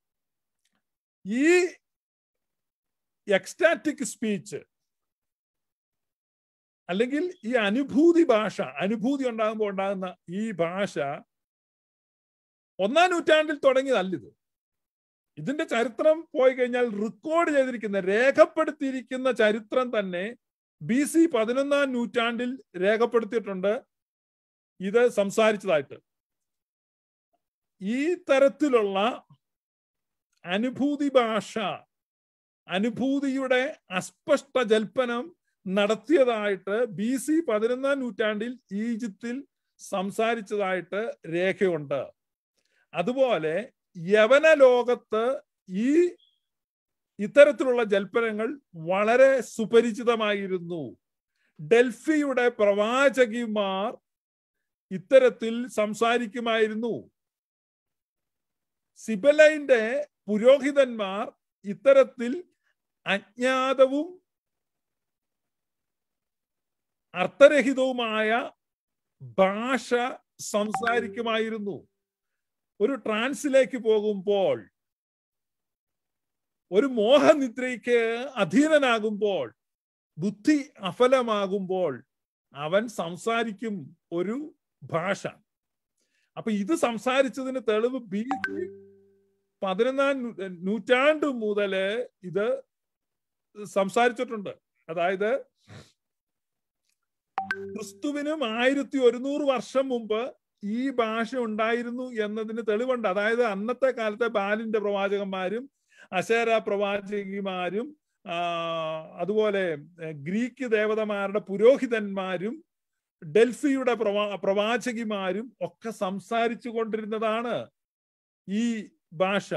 ഈ എക്സ്റ്റാറ്റിക് സ്പീച്ച് അല്ലെങ്കിൽ ഈ അനുഭൂതി ഭാഷ അനുഭൂതി ഉണ്ടാകുമ്പോൾ ഉണ്ടാകുന്ന ഈ ഭാഷ ഒന്നാം നൂറ്റാണ്ടിൽ തുടങ്ങിയതല്ലിത് ഇതിന്റെ ചരിത്രം പോയി കഴിഞ്ഞാൽ റെക്കോർഡ് ചെയ്തിരിക്കുന്ന രേഖപ്പെടുത്തിയിരിക്കുന്ന ചരിത്രം തന്നെ ബി സി പതിനൊന്നാം നൂറ്റാണ്ടിൽ രേഖപ്പെടുത്തിയിട്ടുണ്ട് ഇത് സംസാരിച്ചതായിട്ട് ഈ തരത്തിലുള്ള അനുഭൂതി ഭാഷ അനുഭൂതിയുടെ അസ്പഷ്ട ജൽപ്പനം നടത്തിയതായിട്ട് ബി സി പതിനൊന്നാം നൂറ്റാണ്ടിൽ ഈജിപ്തിൽ സംസാരിച്ചതായിട്ട് രേഖയുണ്ട് അതുപോലെ യവന ലോകത്ത് ഈ ഇത്തരത്തിലുള്ള ജൽപ്പനങ്ങൾ വളരെ സുപരിചിതമായിരുന്നു ഡൽഫിയുടെ പ്രവാചകിമാർ ഇത്തരത്തിൽ സംസാരിക്കുമായിരുന്നു സിബലൈന്റെ പുരോഹിതന്മാർ ഇത്തരത്തിൽ അജ്ഞാതവും അർത്ഥരഹിതവുമായ ഭാഷ സംസാരിക്കുമായിരുന്നു ഒരു ട്രാൻസിലേക്ക് പോകുമ്പോൾ ഒരു മോഹനിദ്രയ്ക്ക് അധീനനാകുമ്പോൾ ബുദ്ധി അഫലമാകുമ്പോൾ അവൻ സംസാരിക്കും ഒരു ഭാഷ അപ്പൊ ഇത് സംസാരിച്ചതിന് തെളിവ് ബി സി പതിനൊന്നാം നൂ- നൂറ്റാണ്ട് മുതല് ഇത് സംസാരിച്ചിട്ടുണ്ട് അതായത് ക്രിസ്തുവിനും ആയിരത്തി ഒരുന്നൂറ് വർഷം മുമ്പ് ഈ ഭാഷ ഉണ്ടായിരുന്നു എന്നതിന് തെളിവുണ്ട് അതായത് അന്നത്തെ കാലത്തെ ബാലിന്റെ പ്രവാചകന്മാരും അശേര പ്രവാചകിമാരും ആ, അതുപോലെ എ, ഗ്രീക്ക് ദേവതമാരുടെ പുരോഹിതന്മാരും ഡൽഫിയുടെ പ്രവാ പ്രവാചകിമാരും ഒക്കെ സംസാരിച്ചു കൊണ്ടിരുന്നതാണ് ഈ ഭാഷ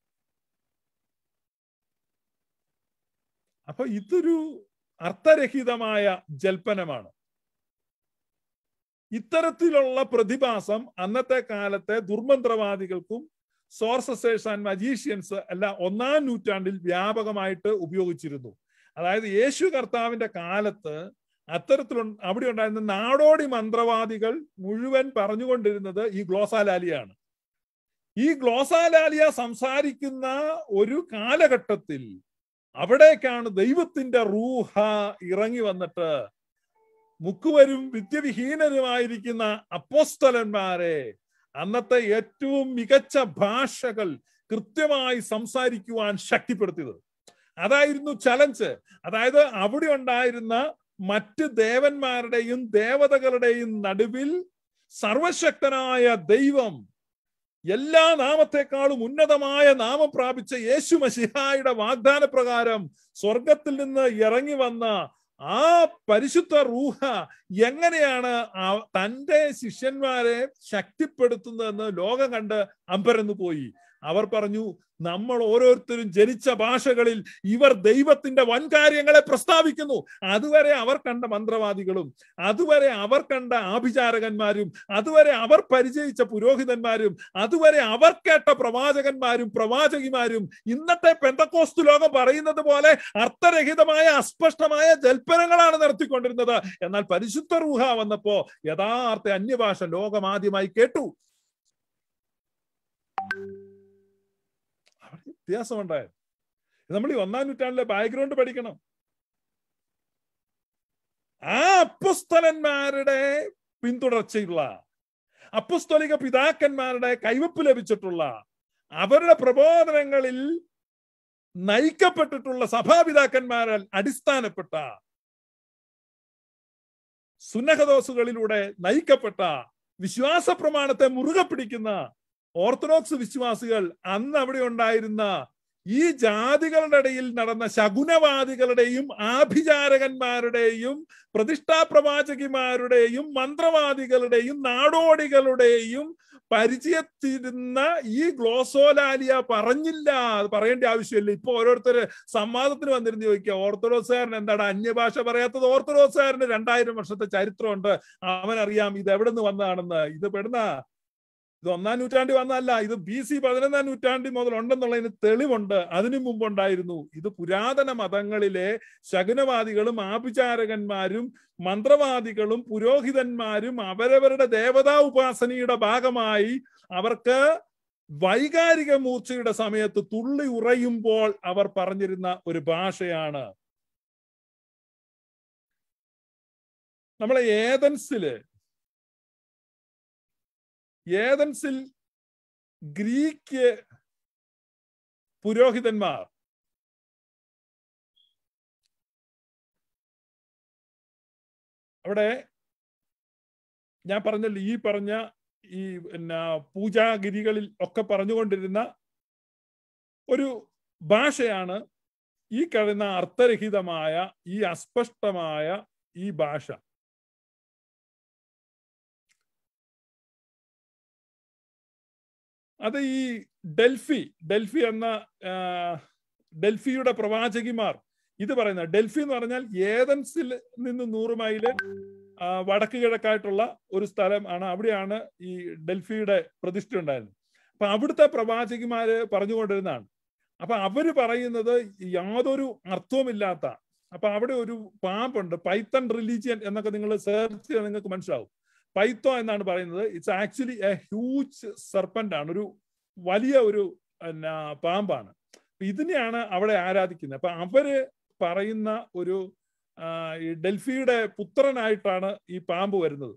അപ്പൊ ഇതൊരു അർത്ഥരഹിതമായ ജൽപ്പനമാണ് ഇത്തരത്തിലുള്ള പ്രതിഭാസം അന്നത്തെ കാലത്തെ ദുർമന്ത്രവാദികൾക്കും സോർസസേഴ്സ് ആൻഡ് മജീഷ്യൻസ് എല്ലാം ഒന്നാം നൂറ്റാണ്ടിൽ വ്യാപകമായിട്ട് ഉപയോഗിച്ചിരുന്നു അതായത് യേശു കർത്താവിന്റെ കാലത്ത് അത്തരത്തിൽ അവിടെ ഉണ്ടായിരുന്ന നാടോടി മന്ത്രവാദികൾ മുഴുവൻ പറഞ്ഞുകൊണ്ടിരുന്നത് ഈ ഗ്ലോസാലാലിയാണ് ഈ ഗ്ലോസാലാലിയ സംസാരിക്കുന്ന ഒരു കാലഘട്ടത്തിൽ അവിടേക്കാണ് ദൈവത്തിന്റെ റൂഹ ഇറങ്ങി വന്നിട്ട് മുക്കുവരും വിദ്യവിഹീനരുമായിരിക്കുന്ന അപ്പോസ്തലന്മാരെ അന്നത്തെ ഏറ്റവും മികച്ച ഭാഷകൾ കൃത്യമായി സംസാരിക്കുവാൻ ശക്തിപ്പെടുത്തിയത് അതായിരുന്നു ചലഞ്ച് അതായത് അവിടെ ഉണ്ടായിരുന്ന മറ്റ് ദേവന്മാരുടെയും ദേവതകളുടെയും നടുവിൽ സർവശക്തനായ ദൈവം എല്ലാ നാമത്തെക്കാളും ഉന്നതമായ നാമം പ്രാപിച്ച യേശു മസിഹായുടെ വാഗ്ദാന പ്രകാരം സ്വർഗത്തിൽ നിന്ന് ഇറങ്ങി വന്ന ആ പരിശുദ്ധ റൂഹ എങ്ങനെയാണ് ആ- തന്റെ ശിഷ്യന്മാരെ ശക്തിപ്പെടുത്തുന്നതെന്ന് ലോകം കണ്ട് അമ്പരന്നു പോയി അവർ പറഞ്ഞു നമ്മൾ ഓരോരുത്തരും ജനിച്ച ഭാഷകളിൽ ഇവർ ദൈവത്തിന്റെ വൻകാര്യങ്ങളെ പ്രസ്താവിക്കുന്നു അതുവരെ അവർ കണ്ട മന്ത്രവാദികളും അതുവരെ അവർ കണ്ട ആഭിചാരകന്മാരും അതുവരെ അവർ പരിചയിച്ച പുരോഹിതന്മാരും അതുവരെ അവർ കേട്ട പ്രവാചകന്മാരും പ്രവാചകിമാരും ഇന്നത്തെ പെന്തക്കോസ്തു ലോകം പറയുന്നത് പോലെ അർത്ഥരഹിതമായ അസ്പഷ്ടമായ ജൽപ്പനങ്ങളാണ് നടത്തിക്കൊണ്ടിരുന്നത് എന്നാൽ പരിശുദ്ധ റൂഹ വന്നപ്പോ യഥാർത്ഥ അന്യഭാഷ ലോകം ആദ്യമായി കേട്ടു അവിടെ വ്യത്യാസമുണ്ടായത് നമ്മൾ ഈ ഒന്നാം നൂറ്റാണ്ടിലെ ബാക്ക്ഗ്രൗണ്ട് പഠിക്കണം ആ അപ്പസ്തലന്മാരുടെ പിന്തുടർച്ചയുള്ള അപ്പസ്തോലിക പിതാക്കന്മാരുടെ കൈവപ്പ് ലഭിച്ചിട്ടുള്ള അവരുടെ പ്രബോധനങ്ങളിൽ നയിക്കപ്പെട്ടിട്ടുള്ള സഭാപിതാക്കന്മാരാൽ അടിസ്ഥാനപ്പെട്ട സുന്നഹദോസുകളിലൂടെ നയിക്കപ്പെട്ട വിശ്വാസ പ്രമാണത്തെ മുറുകെ പിടിക്കുന്ന ഓർത്തഡോക്സ് വിശ്വാസികൾ അന്ന് അവിടെ ഉണ്ടായിരുന്ന ഈ ജാതികളുടെ ഇടയിൽ നടന്ന ശകുനവാദികളുടെയും ആഭിചാരകന്മാരുടെയും പ്രതിഷ്ഠാ പ്രവാചകിമാരുടെയും മന്ത്രവാദികളുടെയും നാടോടികളുടെയും പരിചയത്തിരുന്ന ഈ ഗ്ലോസോലാലിയ പറഞ്ഞില്ല അത് പറയേണ്ട ആവശ്യമില്ല ഇപ്പൊ ഓരോരുത്തര് സംവാദത്തിന് വന്നിരുന്ന് ചോദിക്കുക ഓർത്തഡോക്സുകാരൻ എന്താണ് അന്യഭാഷ പറയാത്തത് ഓർത്തഡോക്സുകാരന് രണ്ടായിരം വർഷത്തെ ചരിത്രമുണ്ട് അവനറിയാം ഇത് എവിടെ നിന്ന് വന്നതാണെന്ന് ഇത് പെടുന്ന ഇത് ഒന്നാം നൂറ്റാണ്ടിൽ വന്നതല്ല ഇത് ബി സി പതിനൊന്നാം നൂറ്റാണ്ടിൽ മുതൽ ഉണ്ടെന്നുള്ളതിന് തെളിവുണ്ട് അതിനു മുമ്പ് ഉണ്ടായിരുന്നു ഇത് പുരാതന മതങ്ങളിലെ ശകുനവാദികളും ആഭിചാരകന്മാരും മന്ത്രവാദികളും പുരോഹിതന്മാരും അവരവരുടെ ദേവതാ ഉപാസനയുടെ ഭാഗമായി അവർക്ക് വൈകാരിക മൂർച്ചയുടെ സമയത്ത് തുള്ളി ഉറയുമ്പോൾ അവർ പറഞ്ഞിരുന്ന ഒരു ഭാഷയാണ് നമ്മളെ ഏതൻസില് ഏതൻസിൽ ഗ്രീക്ക് പുരോഹിതന്മാർ അവിടെ ഞാൻ പറഞ്ഞല്ലോ ഈ പറഞ്ഞ ഈ പിന്നെ പൂജാഗിരികളിൽ ഒക്കെ പറഞ്ഞുകൊണ്ടിരുന്ന ഒരു ഭാഷയാണ് ഈ കഴിയുന്ന അർത്ഥരഹിതമായ ഈ അസ്പഷ്ടമായ ഈ ഭാഷ അത് ഈ ഡൽഫി ഡൽഫി എന്ന ആ, ഡൽഫിയുടെ പ്രവാചകിമാർ ഇത് പറയുന്നത് ഡൽഫി എന്ന് പറഞ്ഞാൽ ഏതൻസിൽ നിന്ന് നൂറ് മൈല് ആ, വടക്ക് കിഴക്കായിട്ടുള്ള ഒരു സ്ഥലം ആണ് അവിടെയാണ് ഈ ഡൽഫിയുടെ പ്രതിഷ്ഠ ഉണ്ടായിരുന്നത് അപ്പൊ അവിടുത്തെ പ്രവാചകിമാര് പറഞ്ഞുകൊണ്ടിരുന്നതാണ് അപ്പൊ അവര് പറയുന്നത് യാതൊരു അർത്ഥവുമില്ലാത്ത അപ്പൊ അവിടെ ഒരു പാമ്പുണ്ട് പൈത്തൺ റിലീജിയൻ എന്നൊക്കെ നിങ്ങൾ സെർച്ച് ചെയ്താൽ നിങ്ങൾക്ക് മനസ്സിലാവും പൈത്തോ എന്നാണ് പറയുന്നത് it's actually a huge serpent ആണ് ഒരു വലിയ ഒരു പിന്നെ പാമ്പാണ് അപ്പൊ ഇതിനെയാണ് അവിടെ ആരാധിക്കുന്നത് അപ്പൊ അവര് പറയുന്ന ഒരു ആ, ഈ ഡൽഫിയുടെ പുത്രനായിട്ടാണ് ഈ പാമ്പ് വരുന്നത്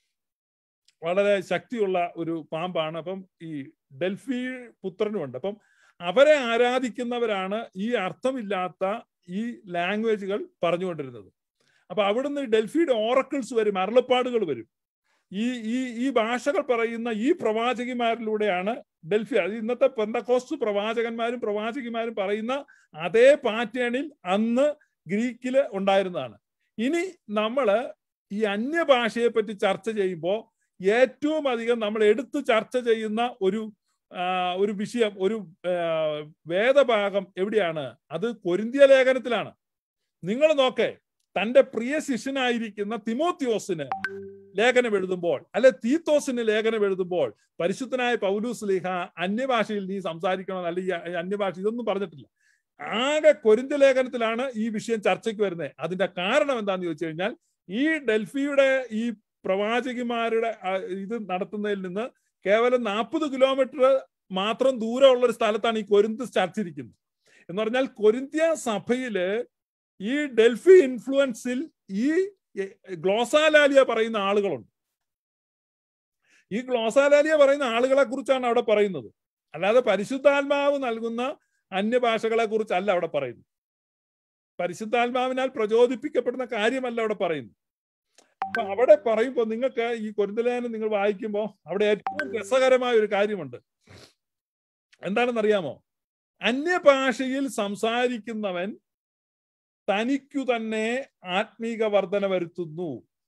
വളരെ ശക്തിയുള്ള ഒരു പാമ്പാണ് അപ്പം ഈ ഡൽഫി പുത്രനുമുണ്ട് അപ്പം അവരെ ആരാധിക്കുന്നവരാണ് ഈ അർത്ഥമില്ലാത്ത ഈ ലാംഗ്വേജുകൾ പറഞ്ഞുകൊണ്ടിരുന്നത് അപ്പൊ അവിടുന്ന് ഡൽഫിയുടെ ഓറക്കിൾസ് വരും അരുളപ്പാടുകൾ വരും ഈ ഈ ഈ ഭാഷകൾ പറയുന്ന ഈ പ്രവാചകിമാരിലൂടെയാണ് ഡൽഫി അത് ഇന്നത്തെ പെന്തക്കോസ്റ്റ് പ്രവാചകന്മാരും പ്രവാചകിമാരും പറയുന്ന അതേ പാറ്റേണിൽ അന്ന് ഗ്രീക്കില് ഉണ്ടായിരുന്നതാണ് ഇനി നമ്മള് ഈ അന്യഭാഷയെ പറ്റി ചർച്ച ചെയ്യുമ്പോൾ ഏറ്റവും അധികം നമ്മൾ എടുത്തു ചർച്ച ചെയ്യുന്ന ഒരു ആ, ഒരു വിഷയം ഒരു ആ, വേദഭാഗം എവിടെയാണ് അത് കൊരിന്തിയ ലേഖനത്തിലാണ് നിങ്ങൾ നോക്കേ തന്റെ പ്രിയ ശിഷ്യനായിരിക്കുന്ന തിമോത്തിയോസിന് ലേഖനം എഴുതുമ്പോൾ അല്ലെ തീത്തോസിന് ലേഖനം എഴുതുമ്പോൾ പരിശുദ്ധനായ പൗലൂസ് ലിഹ അന്യഭാഷയിൽ നീ സംസാരിക്കണം അല്ലെങ്കിൽ അന്യഭാഷ ഇതൊന്നും പറഞ്ഞിട്ടില്ല ആകെ കൊരിന്ത ലേഖനത്തിലാണ് ഈ വിഷയം ചർച്ചയ്ക്ക് വരുന്നത് അതിന്റെ കാരണം എന്താന്ന് ചോദിച്ചു കഴിഞ്ഞാൽ ഈ ഡൽഫിയുടെ ഈ പ്രവാചകിമാരുടെ ആ, ഇത് നടത്തുന്നതിൽ നിന്ന് കേവലം നാൽപ്പത് കിലോമീറ്റർ മാത്രം ദൂരമുള്ള ഒരു സ്ഥലത്താണ് ഈ കൊരിന്ത് ചർച്ച ഇരിക്കുന്നത് എന്ന് പറഞ്ഞാൽ കൊരിന്ത്യ സഭയില് ഈ ഡൽഫി ഇൻഫ്ലുവൻസിൽ ഈ ഗ്ലോസാലാലിയ പറയുന്ന ആളുകളുണ്ട് ഈ ഗ്ലോസാലാലിയ പറയുന്ന ആളുകളെ കുറിച്ചാണ് അവിടെ പറയുന്നത് അല്ലാതെ പരിശുദ്ധാത്മാവ് നൽകുന്ന അന്യഭാഷകളെ കുറിച്ചല്ല അവിടെ പറയുന്നത് പരിശുദ്ധാത്മാവിനാൽ പ്രചോദിപ്പിക്കപ്പെടുന്ന കാര്യമല്ല അവിടെ പറയുന്നത് അപ്പൊ അവിടെ പറയുമ്പോൾ നിങ്ങൾക്ക് ഈ കൊരിന്തലേനം നിങ്ങൾ വായിക്കുമ്പോൾ അവിടെ ഏറ്റവും രസകരമായ ഒരു കാര്യമുണ്ട് എന്താണെന്നറിയാമോ അന്യഭാഷയിൽ സംസാരിക്കുന്നവൻ തനിക്കു തന്നെ ആത്മീക വർധന വരുത്തുന്നു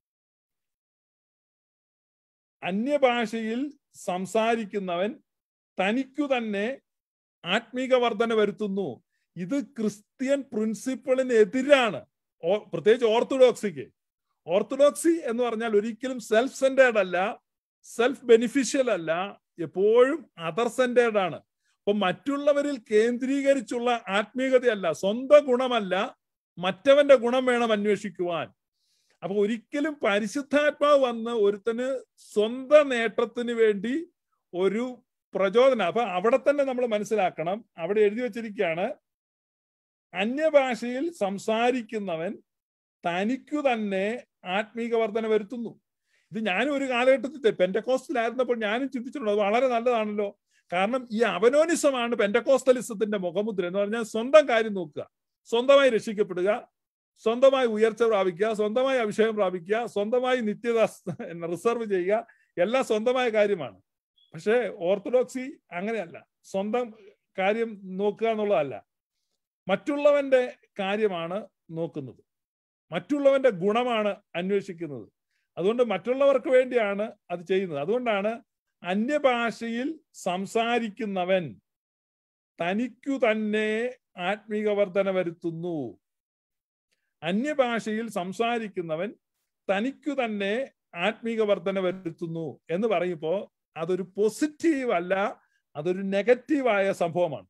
അന്യഭാഷയിൽ സംസാരിക്കുന്നവൻ തനിക്കു തന്നെ ആത്മീക വർധന വരുത്തുന്നു ഇത് ക്രിസ്ത്യൻ പ്രിൻസിപ്പിളിന് എതിരാണ് ഓ- പ്രത്യേകിച്ച് ഓർത്തഡോക്സിക്ക് ഓർത്തഡോക്സി എന്ന് പറഞ്ഞാൽ ഒരിക്കലും സെൽഫ് സെന്റേർഡ് അല്ല സെൽഫ് ബെനിഫിഷ്യൽ അല്ല എപ്പോഴും അതർ സെന്റേർഡ് ആണ് അപ്പൊ മറ്റുള്ളവരിൽ കേന്ദ്രീകരിച്ചുള്ള ആത്മീയതയല്ല സ്വന്തം ഗുണമല്ല മറ്റവന്റെ ഗുണം വേണം അന്വേഷിക്കുവാൻ അപ്പൊ ഒരിക്കലും പരിശുദ്ധാത്മാവ് വന്ന് ഒരുത്തന് സ്വന്തം നേട്ടത്തിന് വേണ്ടി ഒരു പ്രചോദനം അപ്പൊ അവിടെ തന്നെ നമ്മൾ മനസ്സിലാക്കണം അവിടെ എഴുതി വച്ചിരിക്കുകയാണ് അന്യഭാഷയിൽ സംസാരിക്കുന്നവൻ തനിക്കു തന്നെ ആത്മീക വർധന വരുത്തുന്നു ഇത് ഞാനും ഒരു കാലഘട്ടത്തിൽ പെന്റക്കോസ്റ്റിലായിരുന്നപ്പോൾ ഞാനും ചിന്തിച്ചിട്ടുണ്ട് അത് വളരെ നല്ലതാണല്ലോ കാരണം ഈ അവനോനിസമാണ് പെന്റക്കോസ്റ്റലിസത്തിന്റെ മുഖമുദ്ര എന്ന് പറഞ്ഞാൽ സ്വന്തം കാര്യം നോക്കുക സ്വന്തമായി രക്ഷിക്കപ്പെടുക സ്വന്തമായി ഉയർച്ച പ്രാപിക്കുക സ്വന്തമായി അഭിഷേകം പ്രാപിക്കുക സ്വന്തമായി നിത്യത റിസർവ് ചെയ്യുക എല്ലാം സ്വന്തമായ കാര്യമാണ് പക്ഷേ ഓർത്തഡോക്സി അങ്ങനെയല്ല സ്വന്തം കാര്യം നോക്കുക എന്നുള്ളതല്ല മറ്റുള്ളവന്റെ കാര്യമാണ് നോക്കുന്നത് മറ്റുള്ളവന്റെ ഗുണമാണ് അന്വേഷിക്കുന്നത് അതുകൊണ്ട് മറ്റുള്ളവർക്ക് വേണ്ടിയാണ് അത് ചെയ്യുന്നത് അതുകൊണ്ടാണ് അന്യഭാഷയിൽ സംസാരിക്കുന്നവൻ തനിക്കു തന്നെ ആത്മീക വർധന വരുത്തുന്നു അന്യഭാഷയിൽ സംസാരിക്കുന്നവൻ തനിക്കു തന്നെ ആത്മീക വർധന വരുത്തുന്നു എന്ന് പറയുമ്പോൾ അതൊരു പോസിറ്റീവ് അല്ല അതൊരു നെഗറ്റീവായ സംഭവമാണ്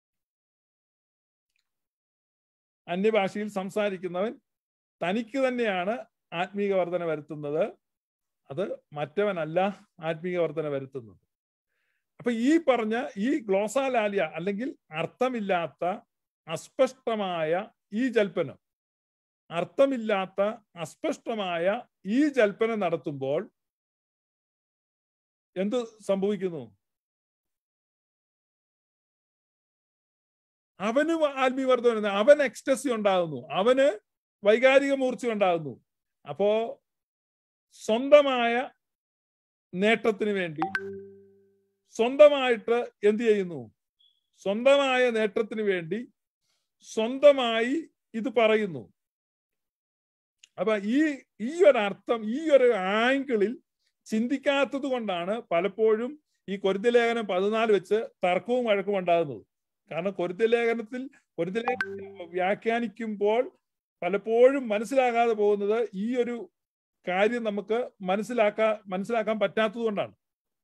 അന്യഭാഷയിൽ സംസാരിക്കുന്നവൻ തനിക്ക് തന്നെയാണ് ആത്മീക വർധന വരുത്തുന്നത് അത് മറ്റവനല്ല ആത്മീക വർധന വരുത്തുന്നത് അപ്പൊ ഈ പറഞ്ഞ ഈ ഗ്ലോസാലാലിയ അല്ലെങ്കിൽ അർത്ഥമില്ലാത്ത അസ്പഷ്ടമായ ഈ ജൽപ്പനം അർത്ഥമില്ലാത്ത അസ്പഷ്ടമായ ഈ ജൽപ്പനം നടത്തുമ്പോൾ എന്ത് സംഭവിക്കുന്നു അവന് ആത്മീയവർദ്ധന അവൻ എക്സ്റ്റസി ഉണ്ടാകുന്നു അവന് വൈകാരിക മൂർച്ച ഉണ്ടാകുന്നു അപ്പോ സ്വന്തമായ നേട്ടത്തിന് വേണ്ടി സ്വന്തമായിട്ട് എന്ത് ചെയ്യുന്നു സ്വന്തമായ നേട്ടത്തിന് വേണ്ടി സ്വന്തമായി ഇത് പറയുന്നു അപ്പൊ ഈ ഈ ഒരു അർത്ഥം ഈ ഒരു ആംഗിളിൽ ചിന്തിക്കാത്തത് കൊണ്ടാണ് പലപ്പോഴും ഈ കൊരുത്തി ലേഖനം പതിനാല് വെച്ച് തർക്കവും വഴക്കും ഉണ്ടാകുന്നത് കാരണം കൊരുത്തി ലേഖനത്തിൽ കൊരുത്തി ലേഖനം വ്യാഖ്യാനിക്കുമ്പോൾ പലപ്പോഴും മനസ്സിലാകാതെ പോകുന്നത് ഈ ഒരു കാര്യം നമുക്ക് മനസ്സിലാക്കാ മനസ്സിലാക്കാൻ പറ്റാത്തത് കൊണ്ടാണ്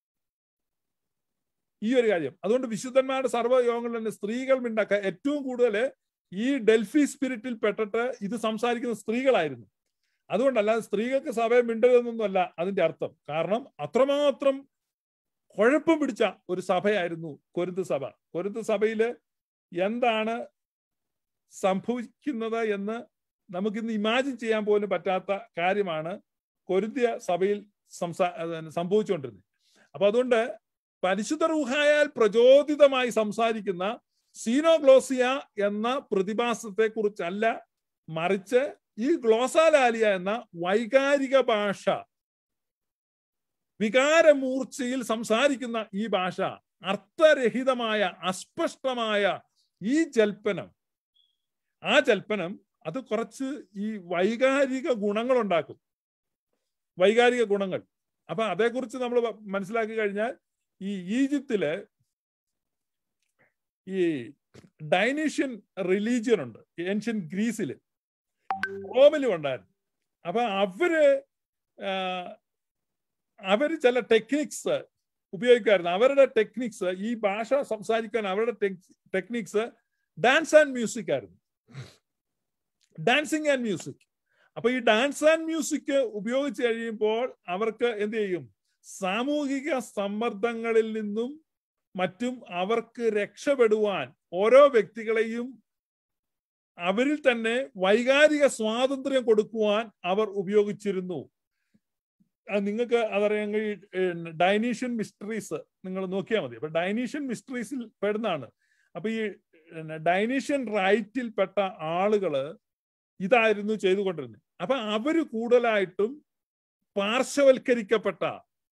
ഈ ഒരു കാര്യം അതുകൊണ്ട് വിശുദ്ധന്മാരുടെ സർവ്വയോഗങ്ങളിൽ തന്നെ സ്ത്രീകൾ മിണ്ടാക്ക ഏറ്റവും കൂടുതൽ ഈ ഡൽഫി സ്പിരിറ്റിൽ പെട്ടിട്ട് ഇത് സംസാരിക്കുന്ന സ്ത്രീകളായിരുന്നു അതുകൊണ്ടല്ല സ്ത്രീകൾക്ക് സഭയെ മിണ്ടരുതെന്നൊന്നുമല്ല അതിന്റെ അർത്ഥം കാരണം അത്രമാത്രം കുഴപ്പം പിടിച്ച ഒരു സഭയായിരുന്നു കൊരുന്ത് സഭ കൊരുന്ത് സഭയില് എന്താണ് സംഭവിക്കുന്നത് എന്ന് നമുക്കിന്ന് ഇമാജിൻ ചെയ്യാൻ പോലും പറ്റാത്ത കാര്യമാണ് കൊരുന്തിയ സഭയിൽ സംസാ സംഭവിച്ചുകൊണ്ടിരുന്നത് അപ്പൊ അതുകൊണ്ട് പരിശുദ്ധ റൂഹായാൽ പ്രചോദിതമായി സംസാരിക്കുന്ന സീനോഗ്ലോസിയ എന്ന പ്രതിഭാസത്തെ കുറിച്ചല്ല മറിച്ച് ഈ ഗ്ലോസാലാലിയ എന്ന വൈകാരിക ഭാഷ വികാരമൂർച്ചയിൽ സംസാരിക്കുന്ന ഈ ഭാഷ അർത്ഥരഹിതമായ അസ്പഷ്ടമായ ഈ ജൽപ്പനം ആ ജൽപ്പനം അത് കുറച്ച് ഈ വൈകാരിക ഗുണങ്ങൾ ഉണ്ടാക്കും വൈകാരിക ഗുണങ്ങൾ അപ്പൊ അതേക്കുറിച്ച് നമ്മൾ മനസ്സിലാക്കി കഴിഞ്ഞാൽ ഈ ഈജിപ്തില് ഈ ഡൈനീഷ്യൻ റിലീജിയൻ ഉണ്ട് ഏൻഷ്യൻ ഗ്രീസില് റോമിലും ഉണ്ടായിരുന്നു അപ്പൊ അവര് അവര് ചില ടെക്നിക്സ് ഉപയോഗിക്കുമായിരുന്നു അവരുടെ ടെക്നിക്സ് ഈ ഭാഷ സംസാരിക്കാൻ അവരുടെ ടെക്നിക്സ് ഡാൻസ് ആൻഡ് മ്യൂസിക് ആയിരുന്നു ഡാൻസിങ് ആൻഡ് മ്യൂസിക് അപ്പൊ ഈ ഡാൻസ് ആൻഡ് മ്യൂസിക് ഉപയോഗിച്ച് കഴിയുമ്പോൾ അവർക്ക് എന്ത് ചെയ്യും സാമൂഹിക സമ്മർദ്ദങ്ങളിൽ നിന്നും മറ്റും അവർക്ക് രക്ഷപ്പെടുവാൻ ഓരോ വ്യക്തികളെയും അവരിൽ തന്നെ വൈകാരിക സ്വാതന്ത്ര്യം കൊടുക്കുവാൻ അവർ ഉപയോഗിച്ചിരുന്നു നിങ്ങൾക്ക് അതറിയാമെങ്കിൽ ഡൈനീഷ്യൻ മിസ്റ്ററീസ് നിങ്ങൾ നോക്കിയാൽ മതി അപ്പൊ ഡൈനീഷ്യൻ മിസ്റ്ററീസിൽ പെടുന്നതാണ് അപ്പൊ ഈ ഡൈനീഷ്യൻ റൈറ്റിൽ പെട്ട ആളുകള് ഇതായിരുന്നു ചെയ്തുകൊണ്ടിരുന്നത് അപ്പൊ അവര് കൂടുതലായിട്ടും പാർശ്വവൽക്കരിക്കപ്പെട്ട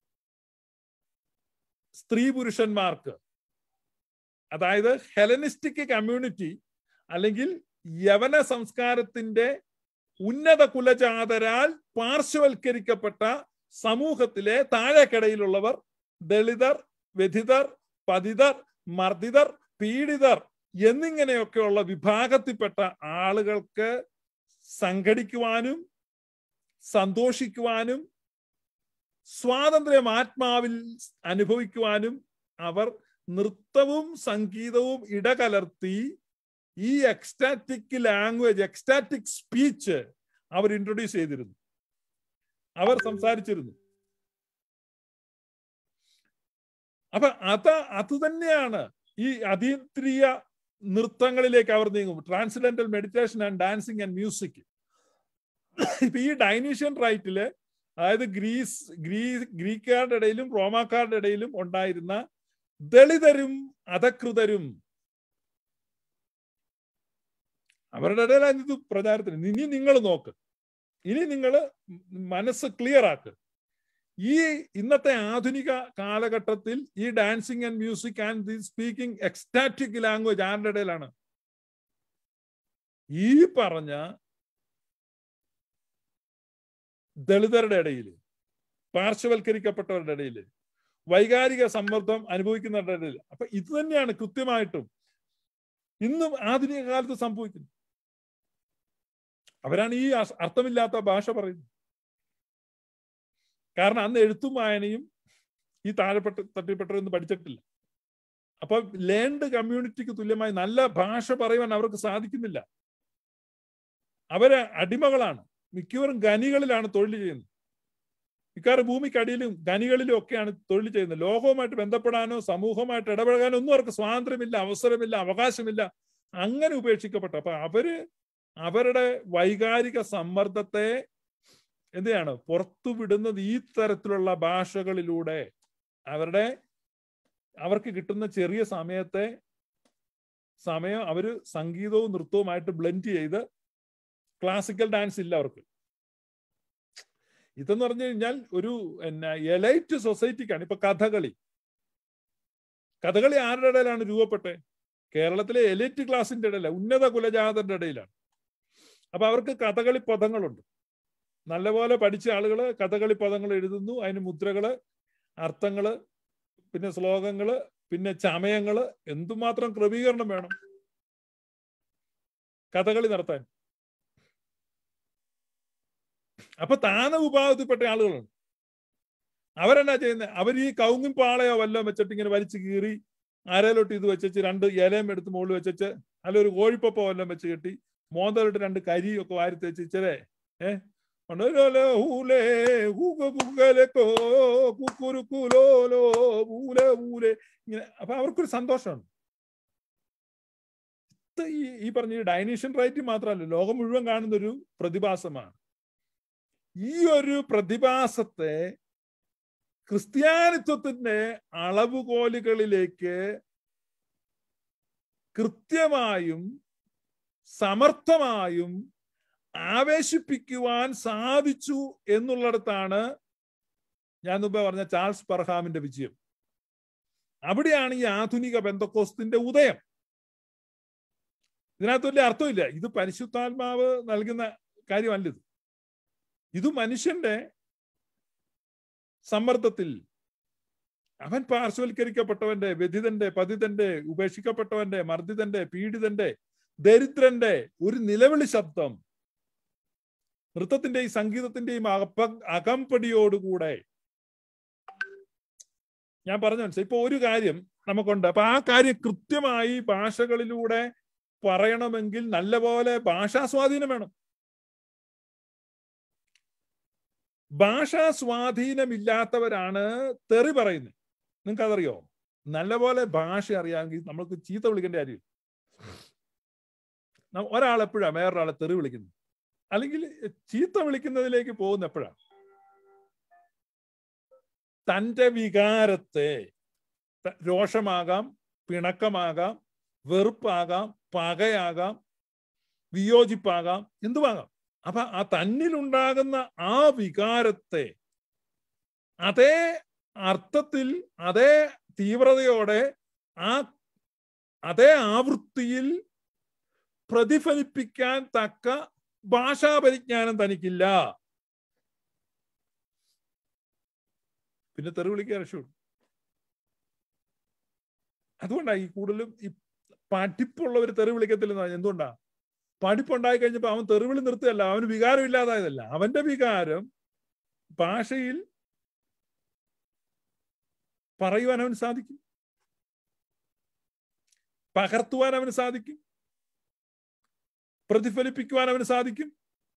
സ്ത്രീ പുരുഷന്മാർക്ക് അതായത് ഹെലനിസ്റ്റിക് കമ്മ്യൂണിറ്റി അല്ലെങ്കിൽ യവന സംസ്കാരത്തിന്റെ ഉന്നത കുലജാതരാൽ പാർശ്വവൽക്കരിക്കപ്പെട്ട സമൂഹത്തിലെ താഴെക്കിടയിലുള്ളവർ ദളിതർ വ്യഥിതർ പതിതർ മർദ്ദിതർ പീഡിതർ എന്നിങ്ങനെയൊക്കെയുള്ള വിഭാഗത്തിൽപ്പെട്ട ആളുകൾക്ക് സംഘടിക്കുവാനും സന്തോഷിക്കുവാനും സ്വാതന്ത്ര്യം ആത്മാവിൽ അനുഭവിക്കുവാനും അവർ നൃത്തവും സംഗീതവും ഇടകലർത്തി ഈ എക്സ്റ്റാറ്റിക് ലാംഗ്വേജ് എക്സ്റ്റാറ്റിക് സ്പീച്ച് അവർ ഇൻട്രൊഡ്യൂസ് ചെയ്തിരുന്നു അവർ സംസാരിച്ചിരുന്നു അപ്പൊ അത് അത് തന്നെയാണ് ഈ അതീന്ദ്രിയ നൃത്തങ്ങളിലേക്ക് അവർ നീങ്ങും transcendental meditation and dancing and music ഇപ്പൊ ഈ ഡൈനീഷ്യൻ റൈറ്റില് അതായത് ഗ്രീസ് ഗ്രീ ഗ്രീക്കുകാരുടെ ഇടയിലും റോമാക്കാരുടെ ഇടയിലും ഉണ്ടായിരുന്ന ദളിതരും അധകൃതരും അവരുടെ ഇടയിലാണ് ഇത് പ്രചാരത്തിന് ഇനി നിങ്ങൾ നോക്ക് ഇനി നിങ്ങൾ മനസ്സ് ക്ലിയർ ആക്ക് ഈ ഇന്നത്തെ ആധുനിക കാലഘട്ടത്തിൽ ഈ dancing and music and the speaking ecstatic language ആരുടെ ഇടയിലാണ് ഈ പറഞ്ഞ ദളിതരുടെ ഇടയിൽ പാർശ്വവൽക്കരിക്കപ്പെട്ടവരുടെ ഇടയിൽ വൈകാരിക സമ്മർദ്ദം അനുഭവിക്കുന്നവരുടെ ഇടയിൽ അപ്പൊ ഇത് തന്നെയാണ് കൃത്യമായിട്ടും ഇന്നും ആധുനിക കാലത്ത് സംഭവിക്കുന്നത് അവരാണ് ഈ അസ്- അർത്ഥമില്ലാത്ത ഭാഷ പറയുന്നത് കാരണം അന്ന് എഴുത്തും വായനയും ഈ താഴെപ്പെട്ട തട്ടിപ്പെട്ടവരൊന്നും പഠിച്ചിട്ടില്ല അപ്പൊ ലേൺഡ് കമ്മ്യൂണിറ്റിക്ക് തുല്യമായി നല്ല ഭാഷ പറയുവാൻ അവർക്ക് സാധിക്കുന്നില്ല അവര് അടിമകളാണ് മിക്കവാറും ഖനികളിലാണ് തൊഴിൽ ചെയ്യുന്നത് മിക്കവാറും ഭൂമിക്കടിയിലും ഖനികളിലും ഒക്കെയാണ് തൊഴിൽ ചെയ്യുന്നത് ലോകവുമായിട്ട് ബന്ധപ്പെടാനോ സമൂഹമായിട്ട് ഇടപഴകാനോ ഒന്നും അവർക്ക് സ്വാതന്ത്ര്യമില്ല അവസരമില്ല അവകാശമില്ല അങ്ങനെ ഉപേക്ഷിക്കപ്പെട്ടു അപ്പൊ അവര് അവരുടെ വൈകാരിക സമ്മർദ്ദത്തെ എന്തിനാണ് പുറത്തു വിടുന്നത് ഈ തരത്തിലുള്ള ഭാഷകളിലൂടെ അവരുടെ അവർക്ക് കിട്ടുന്ന ചെറിയ സമയത്തെ സമയം അവര് സംഗീതവും നൃത്തവുമായിട്ട് ബ്ലെൻഡ് ചെയ്ത് ക്ലാസിക്കൽ ഡാൻസ് ഇല്ല അവർക്ക് ഇതെന്ന് പറഞ്ഞു കഴിഞ്ഞാൽ ഒരു എന്നാ എലൈറ്റ് സൊസൈറ്റിക്കാണ് ഇപ്പൊ കഥകളി കഥകളി ആരുടെ ഇടയിലാണ് രൂപപ്പെട്ടെ കേരളത്തിലെ എലൈറ്റ് ക്ലാസിന്റെ ഇടയില ഉന്നത കുലജാതരുടെ ഇടയിലാണ് അപ്പൊ അവർക്ക് കഥകളി പദങ്ങളുണ്ട് നല്ലപോലെ പഠിച്ച ആളുകൾ കഥകളി പദങ്ങൾ എഴുതുന്നു അതിന് മുദ്രകള് അർത്ഥങ്ങള് പിന്നെ ശ്ലോകങ്ങള് പിന്നെ ചമയങ്ങള് എന്തുമാത്രം ക്രമീകരണം വേണം കഥകളി നടത്താൻ അപ്പൊ താന വിഭാഗത്തിൽപ്പെട്ട ആളുകളുണ്ട് അവരെന്നാ ചെയ്യുന്നത് അവർ ഈ കൗങ്ങും പാളയോ വല്ലതും വെച്ചിട്ട് ഇങ്ങനെ വലിച്ചു കീറി അരയിലോട്ട് ഇത് വെച്ച് രണ്ട് ഇലയും എടുത്ത് മുകളിൽ വെച്ച് അല്ല ഒരു കോഴിപ്പപ്പോ വല്ലതും വെച്ച് കെട്ടി മോന്തലിട്ട് രണ്ട് കരിയൊക്കെ വാരി തേച്ച് ഇച്ചിരെ ഏഹ് ഹൂലേ ഹൂക ബുഗലക്കോ കുക്കുരുക്കുലോലോ ഊല ഊലെ ഇങ്ങനെ അപ്പൊ അവർക്കൊരു സന്തോഷമാണ് ഇത് ഈ ഈ പറഞ്ഞ ഈ ഡൈനീഷ്യൻ റൈറ്റ് മാത്രമല്ല ലോകം മുഴുവൻ കാണുന്ന ഒരു പ്രതിഭാസമാണ് ഈ ഒരു പ്രതിഭാസത്തെ ക്രിസ്ത്യാനിത്വത്തിന്റെ അളവുകോലുകളിലേക്ക് കൃത്യമായും സമർത്ഥമായും ആവേശിപ്പിക്കുവാൻ സാധിച്ചു എന്നുള്ളിടത്താണ് ഞാൻ മുമ്പേ പറഞ്ഞ ചാൾസ് പർഹാമിന്റെ വിജയം അവിടെയാണ് ഈ ആധുനിക ബന്ധക്കോസ്തിന്റെ ഉദയം ഇതിനകത്ത് വലിയ അർത്ഥമില്ല ഇത് പരിശുദ്ധാത്മാവ് നൽകുന്ന കാര്യമല്ല ഇത് ഇത് മനുഷ്യന്റെ സമ്മർദ്ദത്തിൽ അവൻ പാർശ്വവൽക്കരിക്കപ്പെട്ടവന്റെ വ്യഥിതന്റെ പതിതന്റെ ഉപേക്ഷിക്കപ്പെട്ടവന്റെ മർദ്ദിതന്റെ പീഡിതന്റെ ദരിദ്രന്റെ ഒരു നിലവിളി ശബ്ദം നൃത്തത്തിന്റെയും സംഗീതത്തിന്റെയും അകപ്പ അകമ്പടിയോടുകൂടെ ഞാൻ പറഞ്ഞു മനസ്സിലായി ഇപ്പൊ ഒരു കാര്യം നമുക്കുണ്ട് അപ്പൊ ആ കാര്യം കൃത്യമായി ഭാഷകളിലൂടെ പറയണമെങ്കിൽ നല്ലപോലെ ഭാഷാ സ്വാധീനം വേണം ഭാഷാ സ്വാധീനമില്ലാത്തവരാണ് തെറി പറയുന്നത് നിങ്ങൾക്ക് അതറിയോ നല്ലപോലെ ഭാഷ അറിയാമെങ്കിൽ നമ്മൾക്ക് ചീത്ത വിളിക്കേണ്ട കാര്യം ഒരാൾ എപ്പോഴാണ് വേറൊരാളെ തെറി വിളിക്കുന്നത് അല്ലെങ്കിൽ ചീത്ത വിളിക്കുന്നതിലേക്ക് പോകുന്ന എപ്പോഴാണ് തന്റെ വികാരത്തെ രോഷമാകാം പിണക്കമാകാം വെറുപ്പാകാം പകയാകാം വിയോജിപ്പാകാം എന്തുമാകാം അപ്പൊ ആ തന്നിലുണ്ടാകുന്ന ആ വികാരത്തെ അതേ അർത്ഥത്തിൽ അതേ തീവ്രതയോടെ ആ അതേ ആവൃത്തിയിൽ പ്രതിഫലിപ്പിക്കാൻ തക്ക ഭാഷാ പരിജ്ഞാനം തനിക്കില്ല പിന്നെ തെറി വിളിക്കാൻ രക്ഷപ്പെടും അതുകൊണ്ടാണ് ഈ കൂടുതലും ഈ പഠിപ്പുള്ളവർ തെറി വിളിക്കത്തില്ലെന്ന് എന്തുകൊണ്ടാ പഠിപ്പുണ്ടായി കഴിഞ്ഞപ്പോ അവൻ തെറിവിളി നിർത്തുകയല്ല അവന് വികാരം ഇല്ലാതായതല്ല അവന്റെ വികാരം ഭാഷയിൽ പറയുവാൻ അവന് സാധിക്കും പകർത്തുവാൻ അവന് സാധിക്കും പ്രതിഫലിപ്പിക്കുവാൻ അവന് സാധിക്കും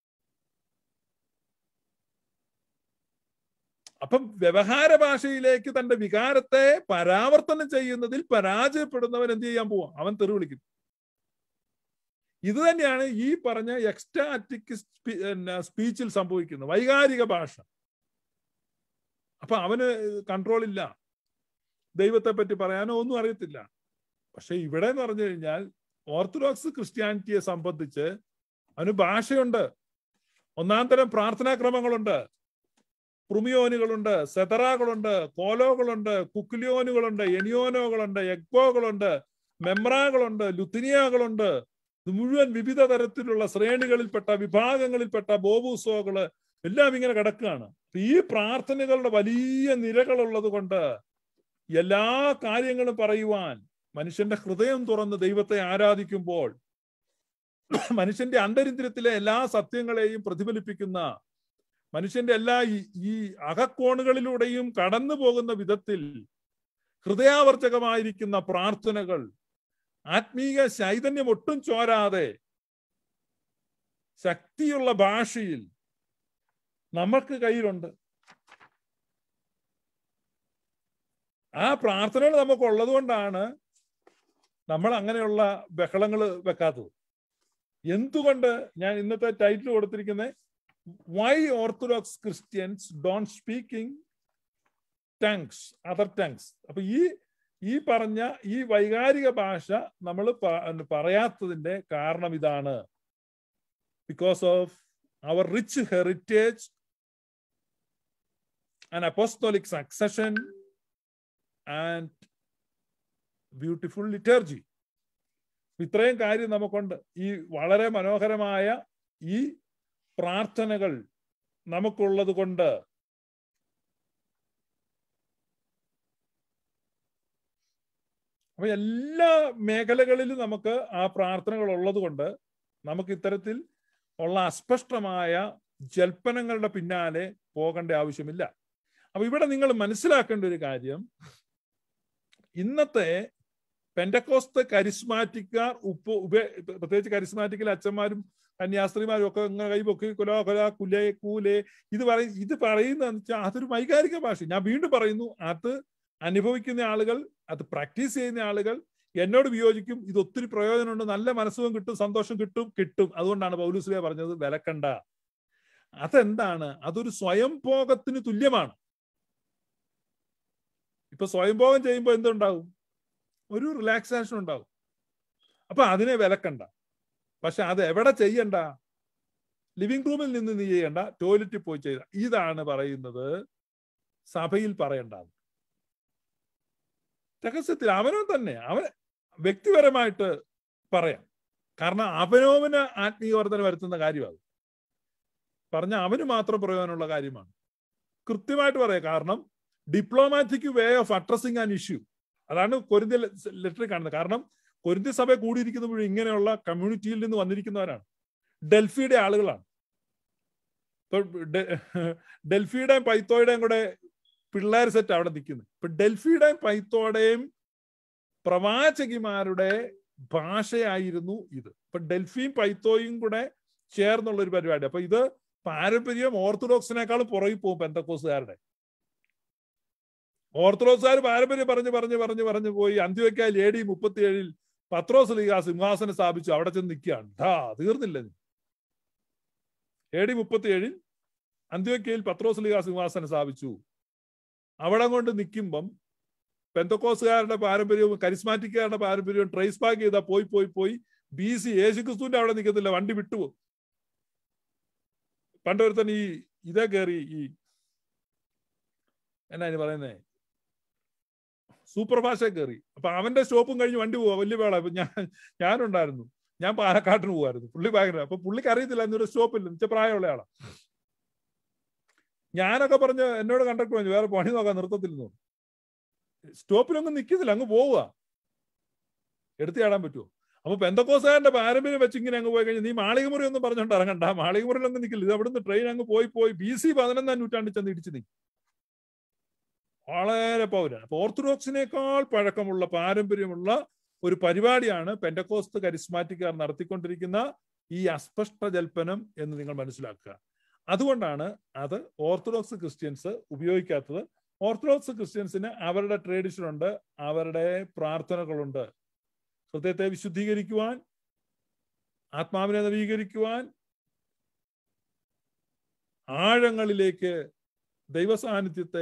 അപ്പം വ്യവഹാര ഭാഷയിലേക്ക് തന്റെ വികാരത്തെ പരാവർത്തനം ചെയ്യുന്നതിൽ പരാജയപ്പെടുന്നവൻ എന്ത് ചെയ്യാൻ പോവാ അവൻ തെറി വിളിക്കും ഇത് തന്നെയാണ് ഈ പറഞ്ഞ എക്സ്റ്റാറ്റിക് സ്പീച്ചിൽ സംഭവിക്കുന്നത് വൈകാരിക ഭാഷ അപ്പൊ അവന് കൺട്രോൾ ഇല്ല ദൈവത്തെ പറ്റി പറയാനോ ഒന്നും അറിയത്തില്ല പക്ഷെ ഇവിടെ എന്ന് പറഞ്ഞു കഴിഞ്ഞാൽ ഓർത്തഡോക്സ് ക്രിസ്ത്യാനിറ്റിയെ സംബന്ധിച്ച് അതിന് ഭാഷയുണ്ട് ഒന്നാം തരം പ്രാർത്ഥനാക്രമങ്ങളുണ്ട് പ്രുമിയോനുകളുണ്ട് സെതറാകളുണ്ട് കോലോകളുണ്ട് കുക്ലിയോനുകളുണ്ട് എനിയോനോകളുണ്ട് എഗ്ബോകളുണ്ട് മെമ്രാകളുണ്ട് ലുത്തിനിയകളുണ്ട് ഇത് മുഴുവൻ വിവിധ തരത്തിലുള്ള ശ്രേണികളിൽപ്പെട്ട വിഭാഗങ്ങളിൽപ്പെട്ട ബോബൂസോകള് എല്ലാം ഇങ്ങനെ കിടക്കുകയാണ് ഈ പ്രാർത്ഥനകളുടെ വലിയ നിരകളുള്ളത് കൊണ്ട് എല്ലാ കാര്യങ്ങളും പറയുവാൻ മനുഷ്യന്റെ ഹൃദയം തുറന്ന് ദൈവത്തെ ആരാധിക്കുമ്പോൾ മനുഷ്യന്റെ അന്തരിന്ദ്രത്തിലെ എല്ലാ സത്യങ്ങളെയും പ്രതിഫലിപ്പിക്കുന്ന മനുഷ്യന്റെ എല്ലാ ഈ- ഈ അകക്കോണുകളിലൂടെയും കടന്നു പോകുന്ന വിധത്തിൽ ഹൃദയാവർജകമായിരിക്കുന്ന പ്രാർത്ഥനകൾ ആത്മീയ ചൈതന്യം ഒട്ടും ചോരാതെ ശക്തിയുള്ള ഭാഷയിൽ നമുക്ക് കയ്യിലുണ്ട് ആ പ്രാർത്ഥനകൾ നമുക്ക് ഉള്ളത് കൊണ്ടാണ് നമ്മൾ അങ്ങനെയുള്ള ബഹളങ്ങൾ വെക്കാത്തത് എന്തുകൊണ്ട് ഞാൻ ഇന്നത്തെ ടൈറ്റിൽ കൊടുത്തിരിക്കുന്നത് why Orthodox Christians don't speaking tongues other tongues അപ്പൊ ഈ ഈ പറഞ്ഞ ഈ വൈകാരിക ഭാഷ നമ്മൾ പറയാത്തതിന്റെ കാരണം ഇതാണ് ബിക്കോസ് ഓഫ് അവർ rich heritage and apostolic succession and beautiful liturgy ഇത്രയും കാര്യം നമുക്കുണ്ട് ഈ വളരെ മനോഹരമായ ഈ പ്രാർത്ഥനകൾ നമുക്കുള്ളത് കൊണ്ട് അപ്പൊ എല്ലാ മേഖലകളിലും നമുക്ക് ആ പ്രാർത്ഥനകൾ ഉള്ളത് കൊണ്ട് നമുക്ക് ഇത്തരത്തിൽ ഉള്ള അസ്പഷ്ടമായ ജൽപ്പനങ്ങളുടെ പിന്നാലെ പോകേണ്ട ആവശ്യമില്ല അപ്പൊ ഇവിടെ നിങ്ങൾ മനസ്സിലാക്കേണ്ട ഒരു കാര്യം ഇന്നത്തെ പെൻഡക്കോസ്ത് കരിസ്മാറ്റിക്കാർ ഉപ്പ് ഉപ പ്രത്യേകിച്ച് കരിസ്മാറ്റിക്കൽ അച്ഛന്മാരും കന്യാസ്ത്രീമാരും ഒക്കെ ഇങ്ങനെ കൈപൊക്കി കുല കൊല കുലേ കൂലേ ഇത് പറയും ഇത് പറയുന്ന വെച്ചാൽ അതൊരു വൈകാരിക ഭാഷ ഞാൻ വീണ്ടും പറയുന്നു അത് അനുഭവിക്കുന്ന ആളുകൾ അത് പ്രാക്ടീസ് ചെയ്യുന്ന ആളുകൾ എന്നോട് വിയോജിക്കും ഇത് ഒത്തിരി പ്രയോജനമുണ്ട് നല്ല മനസ്സുഖം കിട്ടും സന്തോഷം കിട്ടും കിട്ടും അതുകൊണ്ടാണ് പൗലുസ്ലിയ പറഞ്ഞത് വിലക്കണ്ട അതെന്താണ് അതൊരു സ്വയംഭോഗത്തിന് തുല്യമാണ് ഇപ്പൊ സ്വയംഭോഗം ചെയ്യുമ്പോൾ എന്തുണ്ടാവും ഒരു റിലാക്സേഷൻ ഉണ്ടാവും അപ്പൊ അതിനെ വിലക്കണ്ട പക്ഷെ അത് എവിടെ ചെയ്യണ്ട ലിവിംഗ് റൂമിൽ നിന്ന് നീ ചെയ്യണ്ട ടോയ്ലറ്റിൽ പോയി ചെയ്ത ഇതാണ് പറയുന്നത് സഭയിൽ പറയേണ്ടത് രഹസ്യത്തിൽ അവനോ തന്നെ അവൻ വ്യക്തിപരമായിട്ട് പറയാം കാരണം അവനോവന് ആത്മീയവർദ്ധന വരുത്തുന്ന കാര്യമാണ് പറഞ്ഞ അവന് മാത്രം പ്രയോജനമുള്ള കാര്യമാണ് കൃത്യമായിട്ട് പറയാം കാരണം diplomatic way of addressing an issue അതാണ് കൊരിന്ത്യ ലെറ്ററിൽ കാണുന്നത് കാരണം കൊരിന്ത്യ സഭ കൂടിയിരിക്കുന്ന മുഴുവൻ ഇങ്ങനെയുള്ള കമ്മ്യൂണിറ്റിയിൽ നിന്ന് വന്നിരിക്കുന്നവരാണ് ഡൽഫിയുടെ ആളുകളാണ് ഇപ്പൊ ഡൽഫിയുടെയും പൈത്തോയുടെയും കൂടെ പിള്ളേർ സെറ്റ് അവിടെ നിൽക്കുന്നത് ഇപ്പൊ ഡൽഫിയുടെയും പൈത്തോയുടെയും പ്രവാചകിമാരുടെ ഭാഷയായിരുന്നു ഇത് ഇപ്പൊ ഡൽഫിയും പൈത്തോയും കൂടെ ചേർന്നുള്ള ഒരു പരിപാടി അപ്പൊ ഇത് പാരമ്പര്യം ഓർത്തഡോക്സിനേക്കാളും പുറകിൽ പോകും പെന്തക്കോസുകാരുടെ ഓർത്തഡോക്സുകാർ പാരമ്പര്യം പറഞ്ഞ് പറഞ്ഞ് പറഞ്ഞ് പറഞ്ഞ് പോയി അന്ത്യോക്കായ എ ഡി മുപ്പത്തിയേഴിൽ പത്രോസ് ലീഗ സിംഹാസനം സ്ഥാപിച്ചു അവിടെ ചെന്ന് നിൽക്കുകയാണ് ധാ തീർന്നില്ല എ ഡി മുപ്പത്തിയേഴിൽ അന്ത്യോക്കയിൽ പത്രോസ് ലീഗ സിംഹാസനം സ്ഥാപിച്ചു അവിടെ കൊണ്ട് നിൽക്കുമ്പം പെന്തക്കോസുകാരുടെ പാരമ്പര്യവും കരിസ്മാറ്റിക്കാരുടെ പാരമ്പര്യവും ട്രേസ് ബാക്ക് ചെയ്താൽ പോയി പോയി പോയി ബി സി യേശുക്രിസ്തുവിന്റെ അവിടെ നിൽക്കത്തില്ല വണ്ടി വിട്ടുപോകും പണ്ടൊരുത്തൻ ഈ ഇതേ കയറി ഈ എന്നാ ഇനി പറയുന്നേ സൂപ്പർ ഫാസ്റ്റ് കയറി അപ്പൊ അവന്റെ സ്റ്റോപ്പും കഴിഞ്ഞ് വണ്ടി പോവാ വലിയ വേള അപ്പൊ ഞാൻ ഞാനുണ്ടായിരുന്നു ഞാൻ പാലക്കാട്ടിന് പോവായിരുന്നു പുള്ളി ഭയങ്കര അപ്പൊ പുള്ളിക്ക് അറിയത്തില്ല എന്നൊരു സ്റ്റോപ്പില്ല മിച്ച പ്രായമുള്ള ആളാ ഞാനൊക്കെ പറഞ്ഞ് എന്നോട് കണ്ടക്ടർ പറഞ്ഞു വേറെ പണി നോക്കാൻ നിർത്തത്തില്ലെന്ന് സ്റ്റോപ്പിലൊന്നും നിൽക്കുന്നില്ല അങ്ങ് പോവുക എടുത്തു ചാടാൻ പറ്റുമോ അപ്പൊ പെന്തക്കോസുകാരന്റെ പാരമ്പര്യം വെച്ച് ഇങ്ങനെ അങ്ങ് പോയി കഴിഞ്ഞാൽ നീ മാളികമുറി ഒന്നും പറഞ്ഞോണ്ട് ഇറങ്ങണ്ട മാളികമുറിയിലൊന്നും നിൽക്കില്ല ഇത് അവിടുന്ന് ട്രെയിൻ അങ്ങ് പോയി പോയി ബി സി പതിനൊന്നാം നൂറ്റാണ്ടിൽ ചെന്ന് ഇടിച്ചു നിൽക്കും വളരെ പൗരാണ് അപ്പൊ ഓർത്തഡോക്സിനേക്കാൾ പഴക്കമുള്ള പാരമ്പര്യമുള്ള ഒരു പരിപാടിയാണ് പെൻഡക്കോസ്ത് കരിസ്മാറ്റിക്കാർ നടത്തിക്കൊണ്ടിരിക്കുന്ന ഈ അസ്പഷ്ട ജൽപ്പനം എന്ന് നിങ്ങൾ മനസ്സിലാക്കുക അതുകൊണ്ടാണ് അത് ഓർത്തഡോക്സ് ക്രിസ്ത്യൻസ് ഉപയോഗിക്കാത്തത് ഓർത്തഡോക്സ് ക്രിസ്ത്യൻസിന് അവരുടെ ട്രഡീഷൻ ഉണ്ട് അവരുടെ പ്രാർത്ഥനകളുണ്ട് ഹൃദയത്തെ വിശുദ്ധീകരിക്കുവാൻ ആത്മാവിനെ നവീകരിക്കുവാൻ ആഴങ്ങളിലേക്ക് ദൈവസാന്നിധ്യത്തെ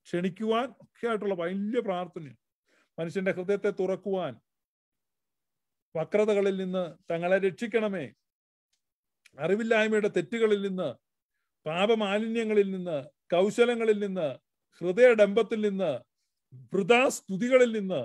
ക്ഷണിക്കുവാൻ ഒക്കെ ആയിട്ടുള്ള വലിയ പ്രാർത്ഥനയാണ് മനുഷ്യന്റെ ഹൃദയത്തെ തുറക്കുവാൻ വക്രതകളിൽ നിന്ന് തങ്ങളെ രക്ഷിക്കണമേ അറിവില്ലായ്മയുടെ തെറ്റുകളിൽ നിന്ന് പാപമാലിന്യങ്ങളിൽ നിന്ന് കൗശലങ്ങളിൽ നിന്ന് ഹൃദയഡംബത്തിൽ നിന്ന് വൃതാസ്തുതികളിൽ നിന്ന്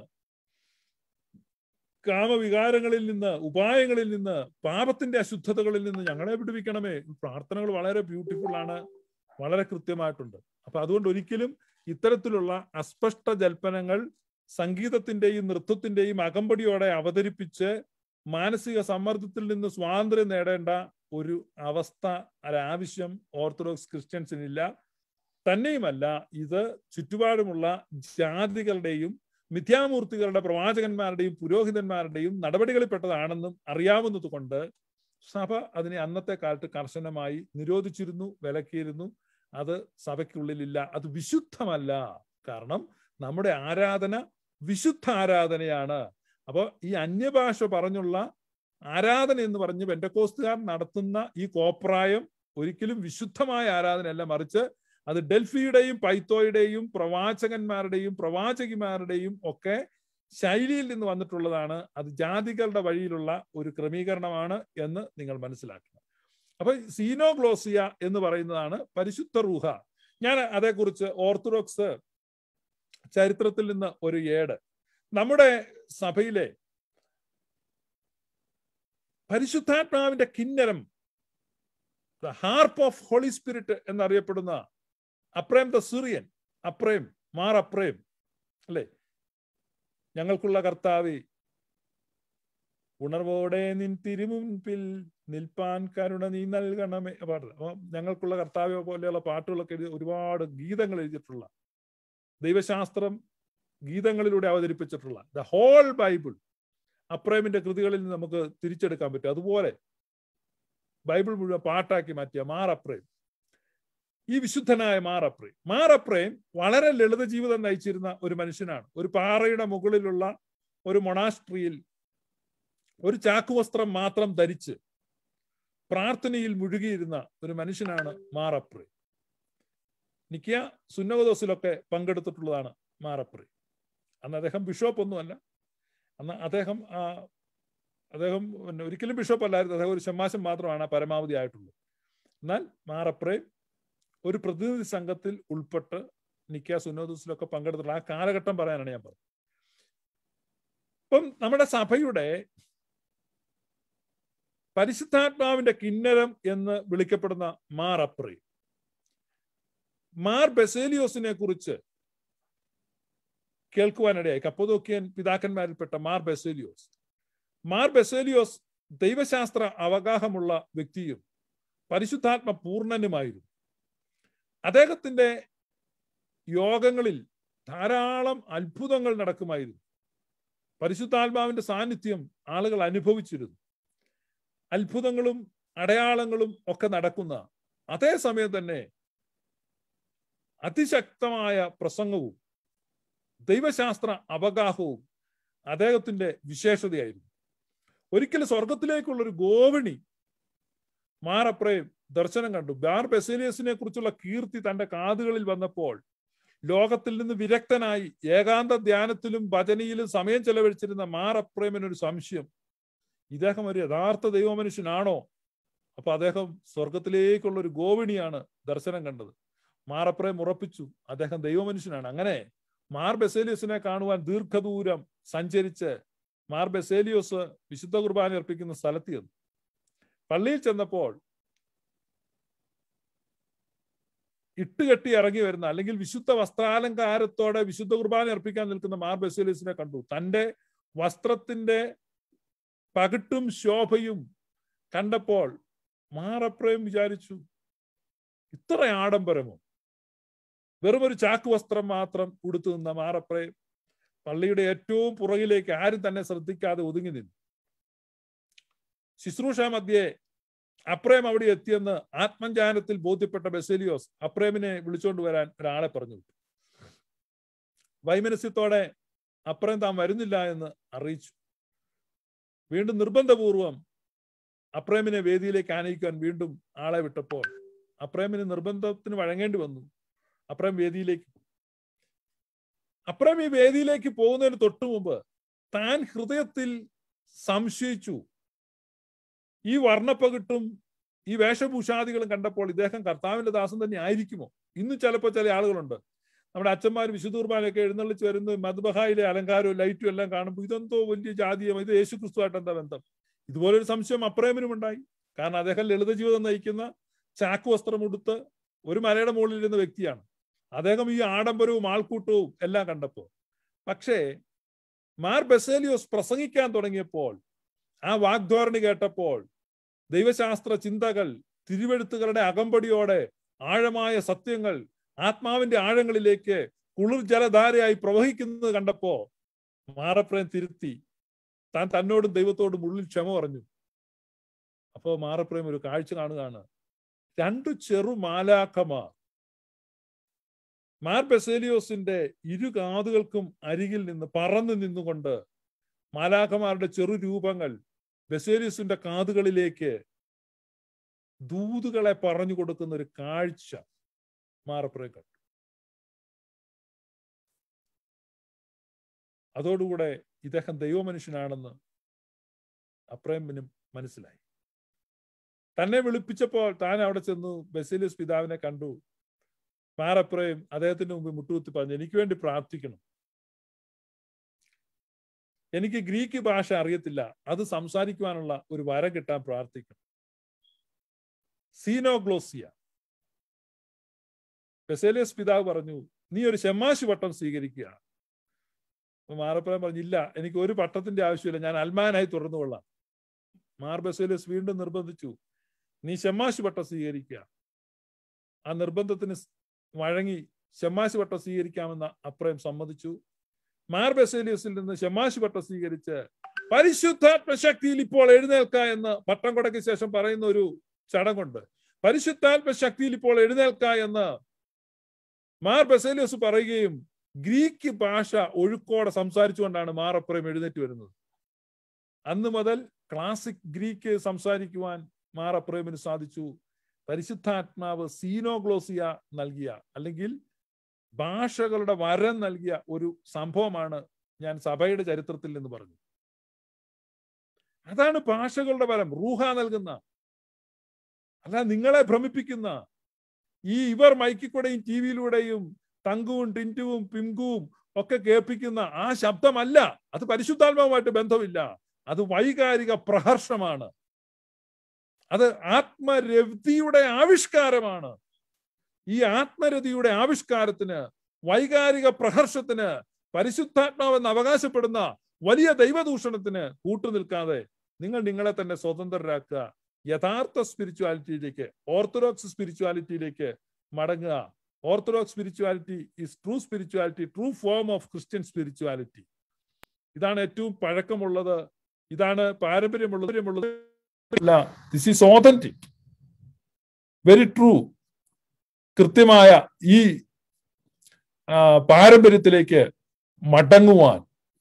കാമവികാരങ്ങളിൽ നിന്ന് ഉപായങ്ങളിൽ നിന്ന് പാപത്തിന്റെ അശുദ്ധതകളിൽ നിന്ന് ഞങ്ങളെ വിടുവിക്കണമേ പ്രാർത്ഥനകൾ വളരെ ബ്യൂട്ടിഫുൾ ആണ് വളരെ കൃത്യമായിട്ടുണ്ട് അപ്പൊ അതുകൊണ്ട് ഒരിക്കലും ഇത്തരത്തിലുള്ള അസ്പഷ്ട ജൽപ്പനങ്ങൾ സംഗീതത്തിന്റെയും നൃത്തത്തിന്റെയും അകമ്പടിയോടെ അവതരിപ്പിച്ച് മാനസിക സമ്മർദ്ദത്തിൽ നിന്ന് സ്വാതന്ത്ര്യം നേടേണ്ട ഒരു അവസ്ഥ ഒരാവശ്യം ഓർത്തഡോക്സ് ക്രിസ്ത്യൻസിനില്ല തന്നെയുമല്ല ഇത് ചുറ്റുപാടുമുള്ള ജാതികളുടെയും മിഥ്യാമൂർത്തികളുടെ പ്രവാചകന്മാരുടെയും പുരോഹിതന്മാരുടെയും നടപടികളിൽപ്പെട്ടതാണെന്നും അറിയാവുന്നത് കൊണ്ട് സഭ അതിനെ അന്നത്തെ കാലത്ത് കർശനമായി നിരോധിച്ചിരുന്നു വിലക്കിയിരുന്നു അത് സഭയ്ക്കുള്ളിലില്ല അത് വിശുദ്ധമല്ല കാരണം നമ്മുടെ ആരാധന വിശുദ്ധ ആരാധനയാണ് അപ്പോൾ ഈ അന്യഭാഷ പറഞ്ഞുള്ള ആരാധന എന്ന് പറഞ്ഞ് ബെൻഡക്കോസ്തുകാർ നടത്തുന്ന ഈ കോപ്രായം ഒരിക്കലും വിശുദ്ധമായ ആരാധനയല്ല മറിച്ച് അത് ഡൽഫിയുടെയും പൈത്തോയുടെയും പ്രവാചകന്മാരുടെയും പ്രവാചകിമാരുടെയും ഒക്കെ ശൈലിയിൽ നിന്ന് വന്നിട്ടുള്ളതാണ് അത് ജാതികളുടെ വഴിയിലുള്ള ഒരു ക്രമീകരണമാണ് എന്ന് നിങ്ങൾ മനസ്സിലാക്കണം അപ്പൊ സീനോഗ്ലോസിയ എന്ന് പറയുന്നതാണ് പരിശുദ്ധ റൂഹ ഞാൻ അതേക്കുറിച്ച് ഓർത്തഡോക്സ് ചരിത്രത്തിൽ നിന്ന് ഒരു ഏട് നമ്മുടെ സഭയിലെ പരിശുദ്ധാത്മാവിന്റെ കിന്നരം the harp of Holy Spirit എന്നറിയപ്പെടുന്ന അപ്രേം ദ സിറിയൻ അപ്രേം മാർ അപ്രേം അല്ലേ ഞങ്ങൾക്കുള്ള കർത്താവെ ഉണർവോടെ നിൻ തിരുമുൻപിൽ നിൽപ്പാൻ കരുണ നീ നൽകണമേ പാടില്ല അപ്പൊ ഞങ്ങൾക്കുള്ള കർത്താവെ പോലെയുള്ള പാട്ടുകളൊക്കെ എഴുതി ഒരുപാട് ഗീതങ്ങൾ എഴുതിയിട്ടുള്ള ദൈവശാസ്ത്രം ഗീതങ്ങളിലൂടെ അവതരിപ്പിച്ചിട്ടുള്ള ദ ഹോൾ ബൈബിൾ അപ്രേമിന്റെ കൃതികളിൽ നിന്ന് നമുക്ക് തിരിച്ചെടുക്കാൻ പറ്റും അതുപോലെ ബൈബിൾ മുഴുവൻ പാട്ടാക്കി മാറ്റിയ മാർ അപ്രേം ഈ വിശുദ്ധനായ മാർ അപ്രേം മാർ അപ്രേം വളരെ ലളിത ജീവിതം നയിച്ചിരുന്ന ഒരു മനുഷ്യനാണ് ഒരു പാറയുടെ മുകളിലുള്ള ഒരു മൊണാസ്ട്രിയിൽ ഒരു ചാക്കുവസ്ത്രം മാത്രം ധരിച്ച് പ്രാർത്ഥനയിൽ മുഴുകിയിരുന്ന ഒരു മനുഷ്യനാണ് മാർ അപ്രേം നിക്കിയ സുന്നവദോസിലൊക്കെ പങ്കെടുത്തിട്ടുള്ളതാണ് മാർ അപ്രേം അന്ന് അദ്ദേഹം ബിഷപ്പ് ഒന്നുമല്ല അന്ന് അദ്ദേഹം ആ അദ്ദേഹം പിന്നെ ഒരിക്കലും ബിഷപ്പ് അല്ലായിരുന്നു അദ്ദേഹം ഒരു ഷമ്മാശം മാത്രമാണ് പരമാവധി ആയിട്ടുള്ളത് എന്നാൽ മാറപ്രേ ഒരു പ്രതിനിധി സംഘത്തിൽ ഉൾപ്പെട്ട് നിക്ക സുനോദൂസിലൊക്കെ പങ്കെടുത്തിട്ടുള്ള ആ കാലഘട്ടം പറയാനാണ് ഞാൻ പറഞ്ഞത് ഇപ്പം നമ്മുടെ സഭയുടെ പരിശുദ്ധാത്മാവിന്റെ കിന്നരം എന്ന് വിളിക്കപ്പെടുന്ന മാർ അപ്രേ മാർ ബെസേലിയോസിനെ കുറിച്ച് കേൾക്കുവാനിടയായി കപ്പതോക്കിയൻ പിതാക്കന്മാരിൽപ്പെട്ട മാർ ബെസേലിയോസ് മാർ ബെസേലിയോസ് ദൈവശാസ്ത്ര അവഗാഹമുള്ള വ്യക്തിയും പരിശുദ്ധാത്മ പൂർണ്ണനുമായിരുന്നു അദ്ദേഹത്തിന്റെ യോഗങ്ങളിൽ ധാരാളം അത്ഭുതങ്ങൾ നടക്കുമായിരുന്നു പരിശുദ്ധാത്മാവിന്റെ സാന്നിധ്യം ആളുകൾ അനുഭവിച്ചിരുന്നു അത്ഭുതങ്ങളും അടയാളങ്ങളും ഒക്കെ നടക്കുന്ന അതേസമയം തന്നെ അതിശക്തമായ പ്രസംഗവും ദൈവശാസ്ത്ര അവഗാഹവും അദ്ദേഹത്തിന്റെ വിശേഷതയായിരുന്നു ഒരിക്കൽ സ്വർഗത്തിലേക്കുള്ള ഒരു ഗോവിണി മാറപ്രയം ദർശനം കണ്ടു ബാർ ബെസേലിയസിനെ കുറിച്ചുള്ള കീർത്തി തന്റെ കാതുകളിൽ വന്നപ്പോൾ ലോകത്തിൽ നിന്ന് വിരക്തനായി ഏകാന്ത ധ്യാനത്തിലും ഭജനയിലും സമയം ചെലവഴിച്ചിരുന്ന മാറപ്രേമൻ ഒരു സംശയം ഇദ്ദേഹം ഒരു യഥാർത്ഥ ദൈവമനുഷ്യനാണോ അപ്പൊ അദ്ദേഹം സ്വർഗത്തിലേക്കുള്ള ഒരു ഗോവിണിയാണ് ദർശനം കണ്ടത് മാറപ്രേം ഉറപ്പിച്ചു അദ്ദേഹം ദൈവമനുഷ്യനാണ് അങ്ങനെ മാർ ബെസേലിയസിനെ കാണുവാൻ ദീർഘദൂരം സഞ്ചരിച്ച് മാർ ബെസേലിയോസ് വിശുദ്ധ കുർബാന അർപ്പിക്കുന്ന സ്ഥലത്ത് ചെന്നു പള്ളിയിൽ ചെന്നപ്പോൾ ഇട്ടുകെട്ടി ഇറങ്ങി വരുന്ന അല്ലെങ്കിൽ വിശുദ്ധ വസ്ത്രാലങ്കാരത്തോടെ വിശുദ്ധ കുർബാന അർപ്പിക്കാൻ നിൽക്കുന്ന മാർ ബെസേലിയസിനെ കണ്ടു തന്റെ വസ്ത്രത്തിന്റെ പകിട്ടും ശോഭയും കണ്ടപ്പോൾ മാറപ്രയം വിചാരിച്ചു ഇത്ര ആഡംബരമോ വെറും ഒരു ചാക്ക് വസ്ത്രം മാത്രം ഉടുത്തു നിന്ന മാറപ്രയം പള്ളിയുടെ ഏറ്റവും പുറകിലേക്ക് ആരും തന്നെ ശ്രദ്ധിക്കാതെ ഒതുങ്ങി നിന്നു ശുശ്രൂഷ മധ്യേ അപ്രേം അവിടെ എത്തിയെന്ന് ആത്മജ്ഞാനത്തിൽ ബോധ്യപ്പെട്ട ബെസേലിയോസ് അപ്രേമിനെ വിളിച്ചുകൊണ്ട് വരാൻ ഒരാളെ പറഞ്ഞു വിട്ടു വൈമനസ്യത്തോടെ അപ്രേം താൻ വരുന്നില്ല എന്ന് അറിയിച്ചു വീണ്ടും നിർബന്ധപൂർവം അപ്രേമിനെ വേദിയിലേക്ക് ആനയിക്കാൻ വീണ്ടും ആളെ വിട്ടപ്പോൾ അപ്രേമിന് നിർബന്ധത്തിന് വഴങ്ങേണ്ടി വന്നു അപ്രേം വേദിയിലേക്ക് അപ്രേം ഈ വേദിയിലേക്ക് പോകുന്നതിന് തൊട്ടു മുമ്പ് താൻ ഹൃദയത്തിൽ സംശയിച്ചു ഈ വർണ്ണപ്പകിട്ടും ഈ വേഷഭൂഷാദികളും കണ്ടപ്പോൾ ഇദ്ദേഹം കർത്താവിന്റെ ദാസൻ തന്നെ ആയിരിക്കുമോ ഇന്ന് ചിലപ്പോൾ ചില ആളുകളുണ്ട് നമ്മുടെ അച്ഛന്മാർ വിശുദ്ധ കുർബാനയൊക്കെ എഴുന്നള്ളിച്ച് വരുന്ന മദ്ബഹായിലെ അലങ്കാരവും ലൈറ്റും എല്ലാം കാണുമ്പോൾ ഇതെന്തോ വലിയ ജാതീയം ഇത് യേശു ക്രിസ്തുവായിട്ട് എന്താ ബന്ധം ഇതുപോലൊരു സംശയം അപ്രേമിനും ഉണ്ടായി കാരണം അദ്ദേഹം ലളിത ജീവിതം നയിക്കുന്ന ചാക്ക് വസ്ത്രം ഉടുത്ത് ഒരു മലയുടെ മുകളിൽ ഇരുന്ന വ്യക്തിയാണ് അദ്ദേഹം ഈ ആഡംബരവും ആൾക്കൂട്ടവും എല്ലാം കണ്ടപ്പോൾ പക്ഷേ മാർ ബെസേലിയോസ് പ്രസംഗിക്കാൻ തുടങ്ങിയപ്പോൾ ആ വാഗ്ധോരണി കേട്ടപ്പോൾ ദൈവശാസ്ത്ര ചിന്തകൾ തിരുവെഴുത്തുകളുടെ അകമ്പടിയോടെ ആഴമായ സത്യങ്ങൾ ആത്മാവിന്റെ ആഴങ്ങളിലേക്ക് കുളിർ ജലധാരയായി പ്രവഹിക്കുന്നത് കണ്ടപ്പോ മാറപ്രയം തിരുത്തി താൻ തന്നോടും ദൈവത്തോടും ഉള്ളിൽ ക്ഷമ പറഞ്ഞു അപ്പോ മാറപ്രയം ഒരു കാഴ്ച കാണുകയാണ് രണ്ടു ചെറു മാലാഖമാർ മാർ ബെസേലിയോസിന്റെ ഇരു കാതുകൾക്കും അരികിൽ നിന്ന് പറന്നു നിന്നുകൊണ്ട് മാലാഖമാരുടെ ചെറു രൂപങ്ങൾ ബെസേലിയസിന്റെ കാതുകളിലേക്ക് ദൂതുകളെ പറഞ്ഞു കൊടുക്കുന്ന ഒരു കാഴ്ച മാറപ്പുറം കണ്ടു അതോടുകൂടെ ഇദ്ദേഹം ദൈവമനുഷ്യനാണെന്ന് അപ്രേമിനും മനസ്സിലായി തന്നെ വിളിപ്പിച്ചപ്പോൾ താൻ അവിടെ ചെന്നു ബെസേലിയസ് പിതാവിനെ കണ്ടു മാറപ്രയും അദ്ദേഹത്തിന്റെ മുമ്പിൽ മുട്ടുകുത്തി പറഞ്ഞു എനിക്ക് വേണ്ടി പ്രാർത്ഥിക്കണം എനിക്ക് ഗ്രീക്ക് ഭാഷ അറിയത്തില്ല അത് സംസാരിക്കുവാനുള്ള ഒരു വര കിട്ടാൻ പ്രാർത്ഥിക്കണം സീനോഗ്ലോസിയ ബെസേലിയസ് പിതാവ് പറഞ്ഞു നീ ഒരു ഷെമാശി പട്ടം സ്വീകരിക്കുക മാറപ്പുറം പറഞ്ഞു ഇല്ല എനിക്ക് ഒരു പട്ടത്തിന്റെ ആവശ്യമില്ല ഞാൻ അൽമാനായി തുറന്നു കൊള്ളാം മാർ ബെസേലിയസ് വീണ്ടും നിർബന്ധിച്ചു നീ ഷെമാശി പട്ടം സ്വീകരിക്കുക ആ നിർബന്ധത്തിന് വഴങ്ങി ഷെമാശി പട്ടം സ്വീകരിക്കാമെന്ന് അപ്രയം സമ്മതിച്ചു മാർ ബെസേലിയസിൽ നിന്ന് ഷെമാശി പട്ടം സ്വീകരിച്ച് പരിശുദ്ധാത്മ ശക്തിയിൽ ഇപ്പോൾ എഴുന്നേൽക്ക എന്ന് പട്ടം കൊടയ്ക്ക് ശേഷം പറയുന്ന ഒരു ചടങ്ങുണ്ട് പരിശുദ്ധാത്മ ശക്തിയിൽ ഇപ്പോൾ എഴുന്നേൽക്ക എന്ന് മാർ ബെസേലിയസ് പറയുകയും ഗ്രീക്ക് ഭാഷ ഒഴുക്കോടെ സംസാരിച്ചുകൊണ്ടാണ് മാർ അപ്രയം എഴുന്നേറ്റ് വരുന്നത് അന്ന് മുതൽ ക്ലാസിക് ഗ്രീക്ക് സംസാരിക്കുവാൻ മാർ അപ്രേമിന് സാധിച്ചു പരിശുദ്ധാത്മാവ് സീനോഗ്ലോസിയ നൽകിയ അല്ലെങ്കിൽ ഭാഷകളുടെ വരം നൽകിയ ഒരു സംഭവമാണ് ഞാൻ സഭയുടെ ചരിത്രത്തിൽ നിന്ന് പറഞ്ഞു അതാണ് ഭാഷകളുടെ വരം റൂഹ നൽകുന്ന അല്ല നിങ്ങളെ ഭ്രമിപ്പിക്കുന്ന ഈ ഇവർ മൈക്കിക്കൂടെയും ടി വിയിലൂടെയും തങ്കുവും ടിൻറ്റുവും പിങ്കുവും ഒക്കെ കേൾപ്പിക്കുന്ന ആ ശബ്ദമല്ല അത് പരിശുദ്ധാത്മാവുമായിട്ട് ബന്ധമില്ല അത് വൈകാരിക പ്രഹർഷമാണ് അത് ആത്മരതിയുടെ ആവിഷ്കാരമാണ് ഈ ആത്മരതിയുടെ ആവിഷ്കാരത്തിന് വൈകാരിക പ്രഹർഷത്തിന് പരിശുദ്ധാത്മാവെന്ന് അവകാശപ്പെടുന്ന വലിയ ദൈവദൂഷണത്തിന് കൂട്ടുനിൽക്കാതെ നിങ്ങൾ നിങ്ങളെ തന്നെ സ്വതന്ത്രരാക്കുക യഥാർത്ഥ സ്പിരിച്വാലിറ്റിയിലേക്ക് ഓർത്തഡോക്സ് സ്പിരിച്വാലിറ്റിയിലേക്ക് മടങ്ങുക Orthodox spirituality is true spirituality true form of Christian spirituality ഇതാണ് ഏറ്റവും പഴക്കമുള്ളത് ഇതാണ് പാരമ്പര്യമുള്ളത് അല്ല this is authentic very true കൃത്യമായ ഈ പാരമ്പര്യത്തിലേക്ക് മടങ്ങുവാൻ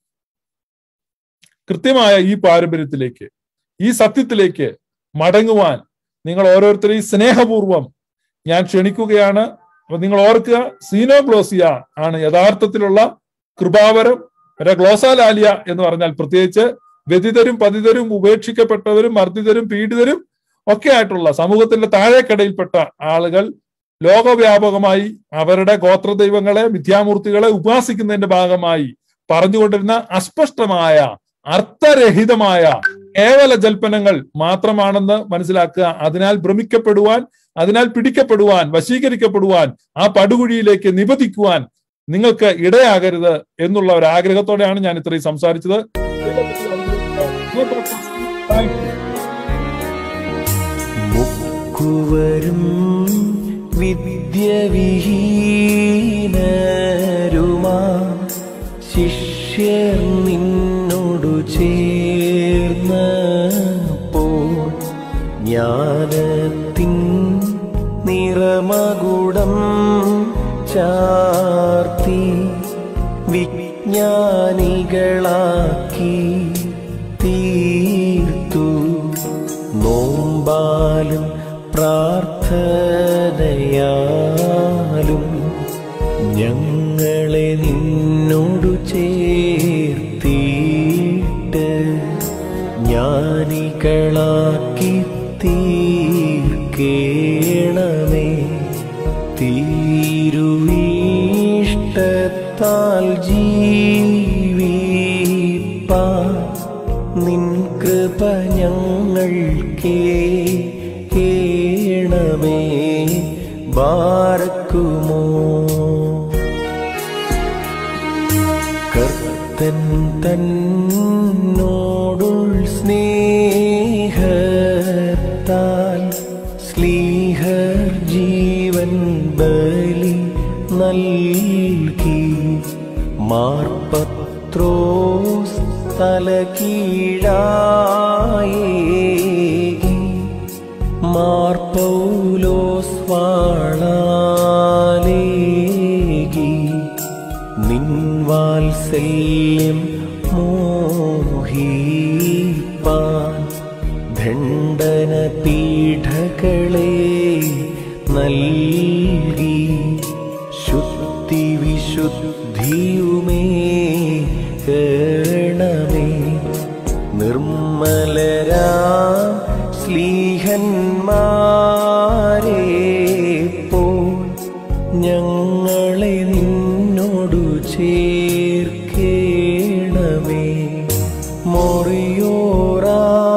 കൃത്യമായ ഈ പാരമ്പര്യത്തിലേക്ക് ഈ സത്യത്തിലേക്ക് മടങ്ങുവാൻ നിങ്ങൾ ഓരോരുത്തരെയും സ്നേഹപൂർവം ഞാൻ ക്ഷണിക്കുകയാണ് അപ്പൊ നിങ്ങൾ ഓർക്കുക സീനോഗ്ലോസിയ ആണ് യഥാർത്ഥത്തിലുള്ള കൃപാവരം മറ്റേ ഗ്ലോസാലാലിയ എന്ന് പറഞ്ഞാൽ പ്രത്യേകിച്ച് വ്യതിതരും പതിതരും ഉപേക്ഷിക്കപ്പെട്ടവരും മർദ്ദിതരും പീഡിതരും ഒക്കെ ആയിട്ടുള്ള സമൂഹത്തിന്റെ താഴേക്കടയിൽപ്പെട്ട ആളുകൾ ലോകവ്യാപകമായി അവരുടെ ഗോത്രദൈവങ്ങളെ മിഥ്യാമൂർത്തികളെ ഉപാസിക്കുന്നതിന്റെ ഭാഗമായി പറഞ്ഞുകൊണ്ടിരുന്ന അസ്പഷ്ടമായ അർത്ഥരഹിതമായ കേവല ജൽപ്പനങ്ങൾ മാത്രമാണെന്ന് മനസ്സിലാക്കുക അതിനാൽ ഭ്രമിക്കപ്പെടുവാൻ അതിനാൽ പിടിക്കപ്പെടുവാൻ വശീകരിക്കപ്പെടുവാൻ ആ പടുകുഴിയിലേക്ക് നിപതിക്കുവാൻ നിങ്ങൾക്ക് ഇടയാകരുത് എന്നുള്ള ഒരു ആഗ്രഹത്തോടെയാണ് ഞാൻ ഇത്രയും സംസാരിച്ചത് മുക്കുവരും വിദ്യവിഹീനരുമാ ശിഷ്യർ നിന്നോടു ചേർന്നപ്പോൾ ജ്ഞാനത്തിൻ നിറമകുടം ചാർത്തി വിജ്ഞാനികളാക്കി തീർത്തു നോമ്പാലും പ്രാർത്ഥനയാലും ഞങ്ങളെ നിന്നോടു ചേർത്തിട്ട് മക്കളാക്കി തീർക്കേണമേ തീരുവീഷ്ടത്താൽ ജീവിപ്പാൻ നിൻ കൃപ ഞങ്ങൾക്കേ കേണമേ ബാരക്കുമോ കർത്തൻ തന്നോടുൾ സ്നേഹത്താൽ സ്ലീഹർ ജീവൻ ബലി നൽകി മാർപത്രോസ് തല കീഴായേകി മാർപൗലോസ് വാളാലേകി നിൻ വാത്സല്യം മോഹിപ്പാൻ ദണ്ഡന പീഠകളെ നൽകി ശുദ്ധി വിശുദ്ധിയുമേ കേണമേ നിർമ്മലരാ സ്ലീഹന്മാരെ പോൽ ഞങ്ങളെ നിന്നോടു ചേർക്കേണമേ മൊറിയോറാ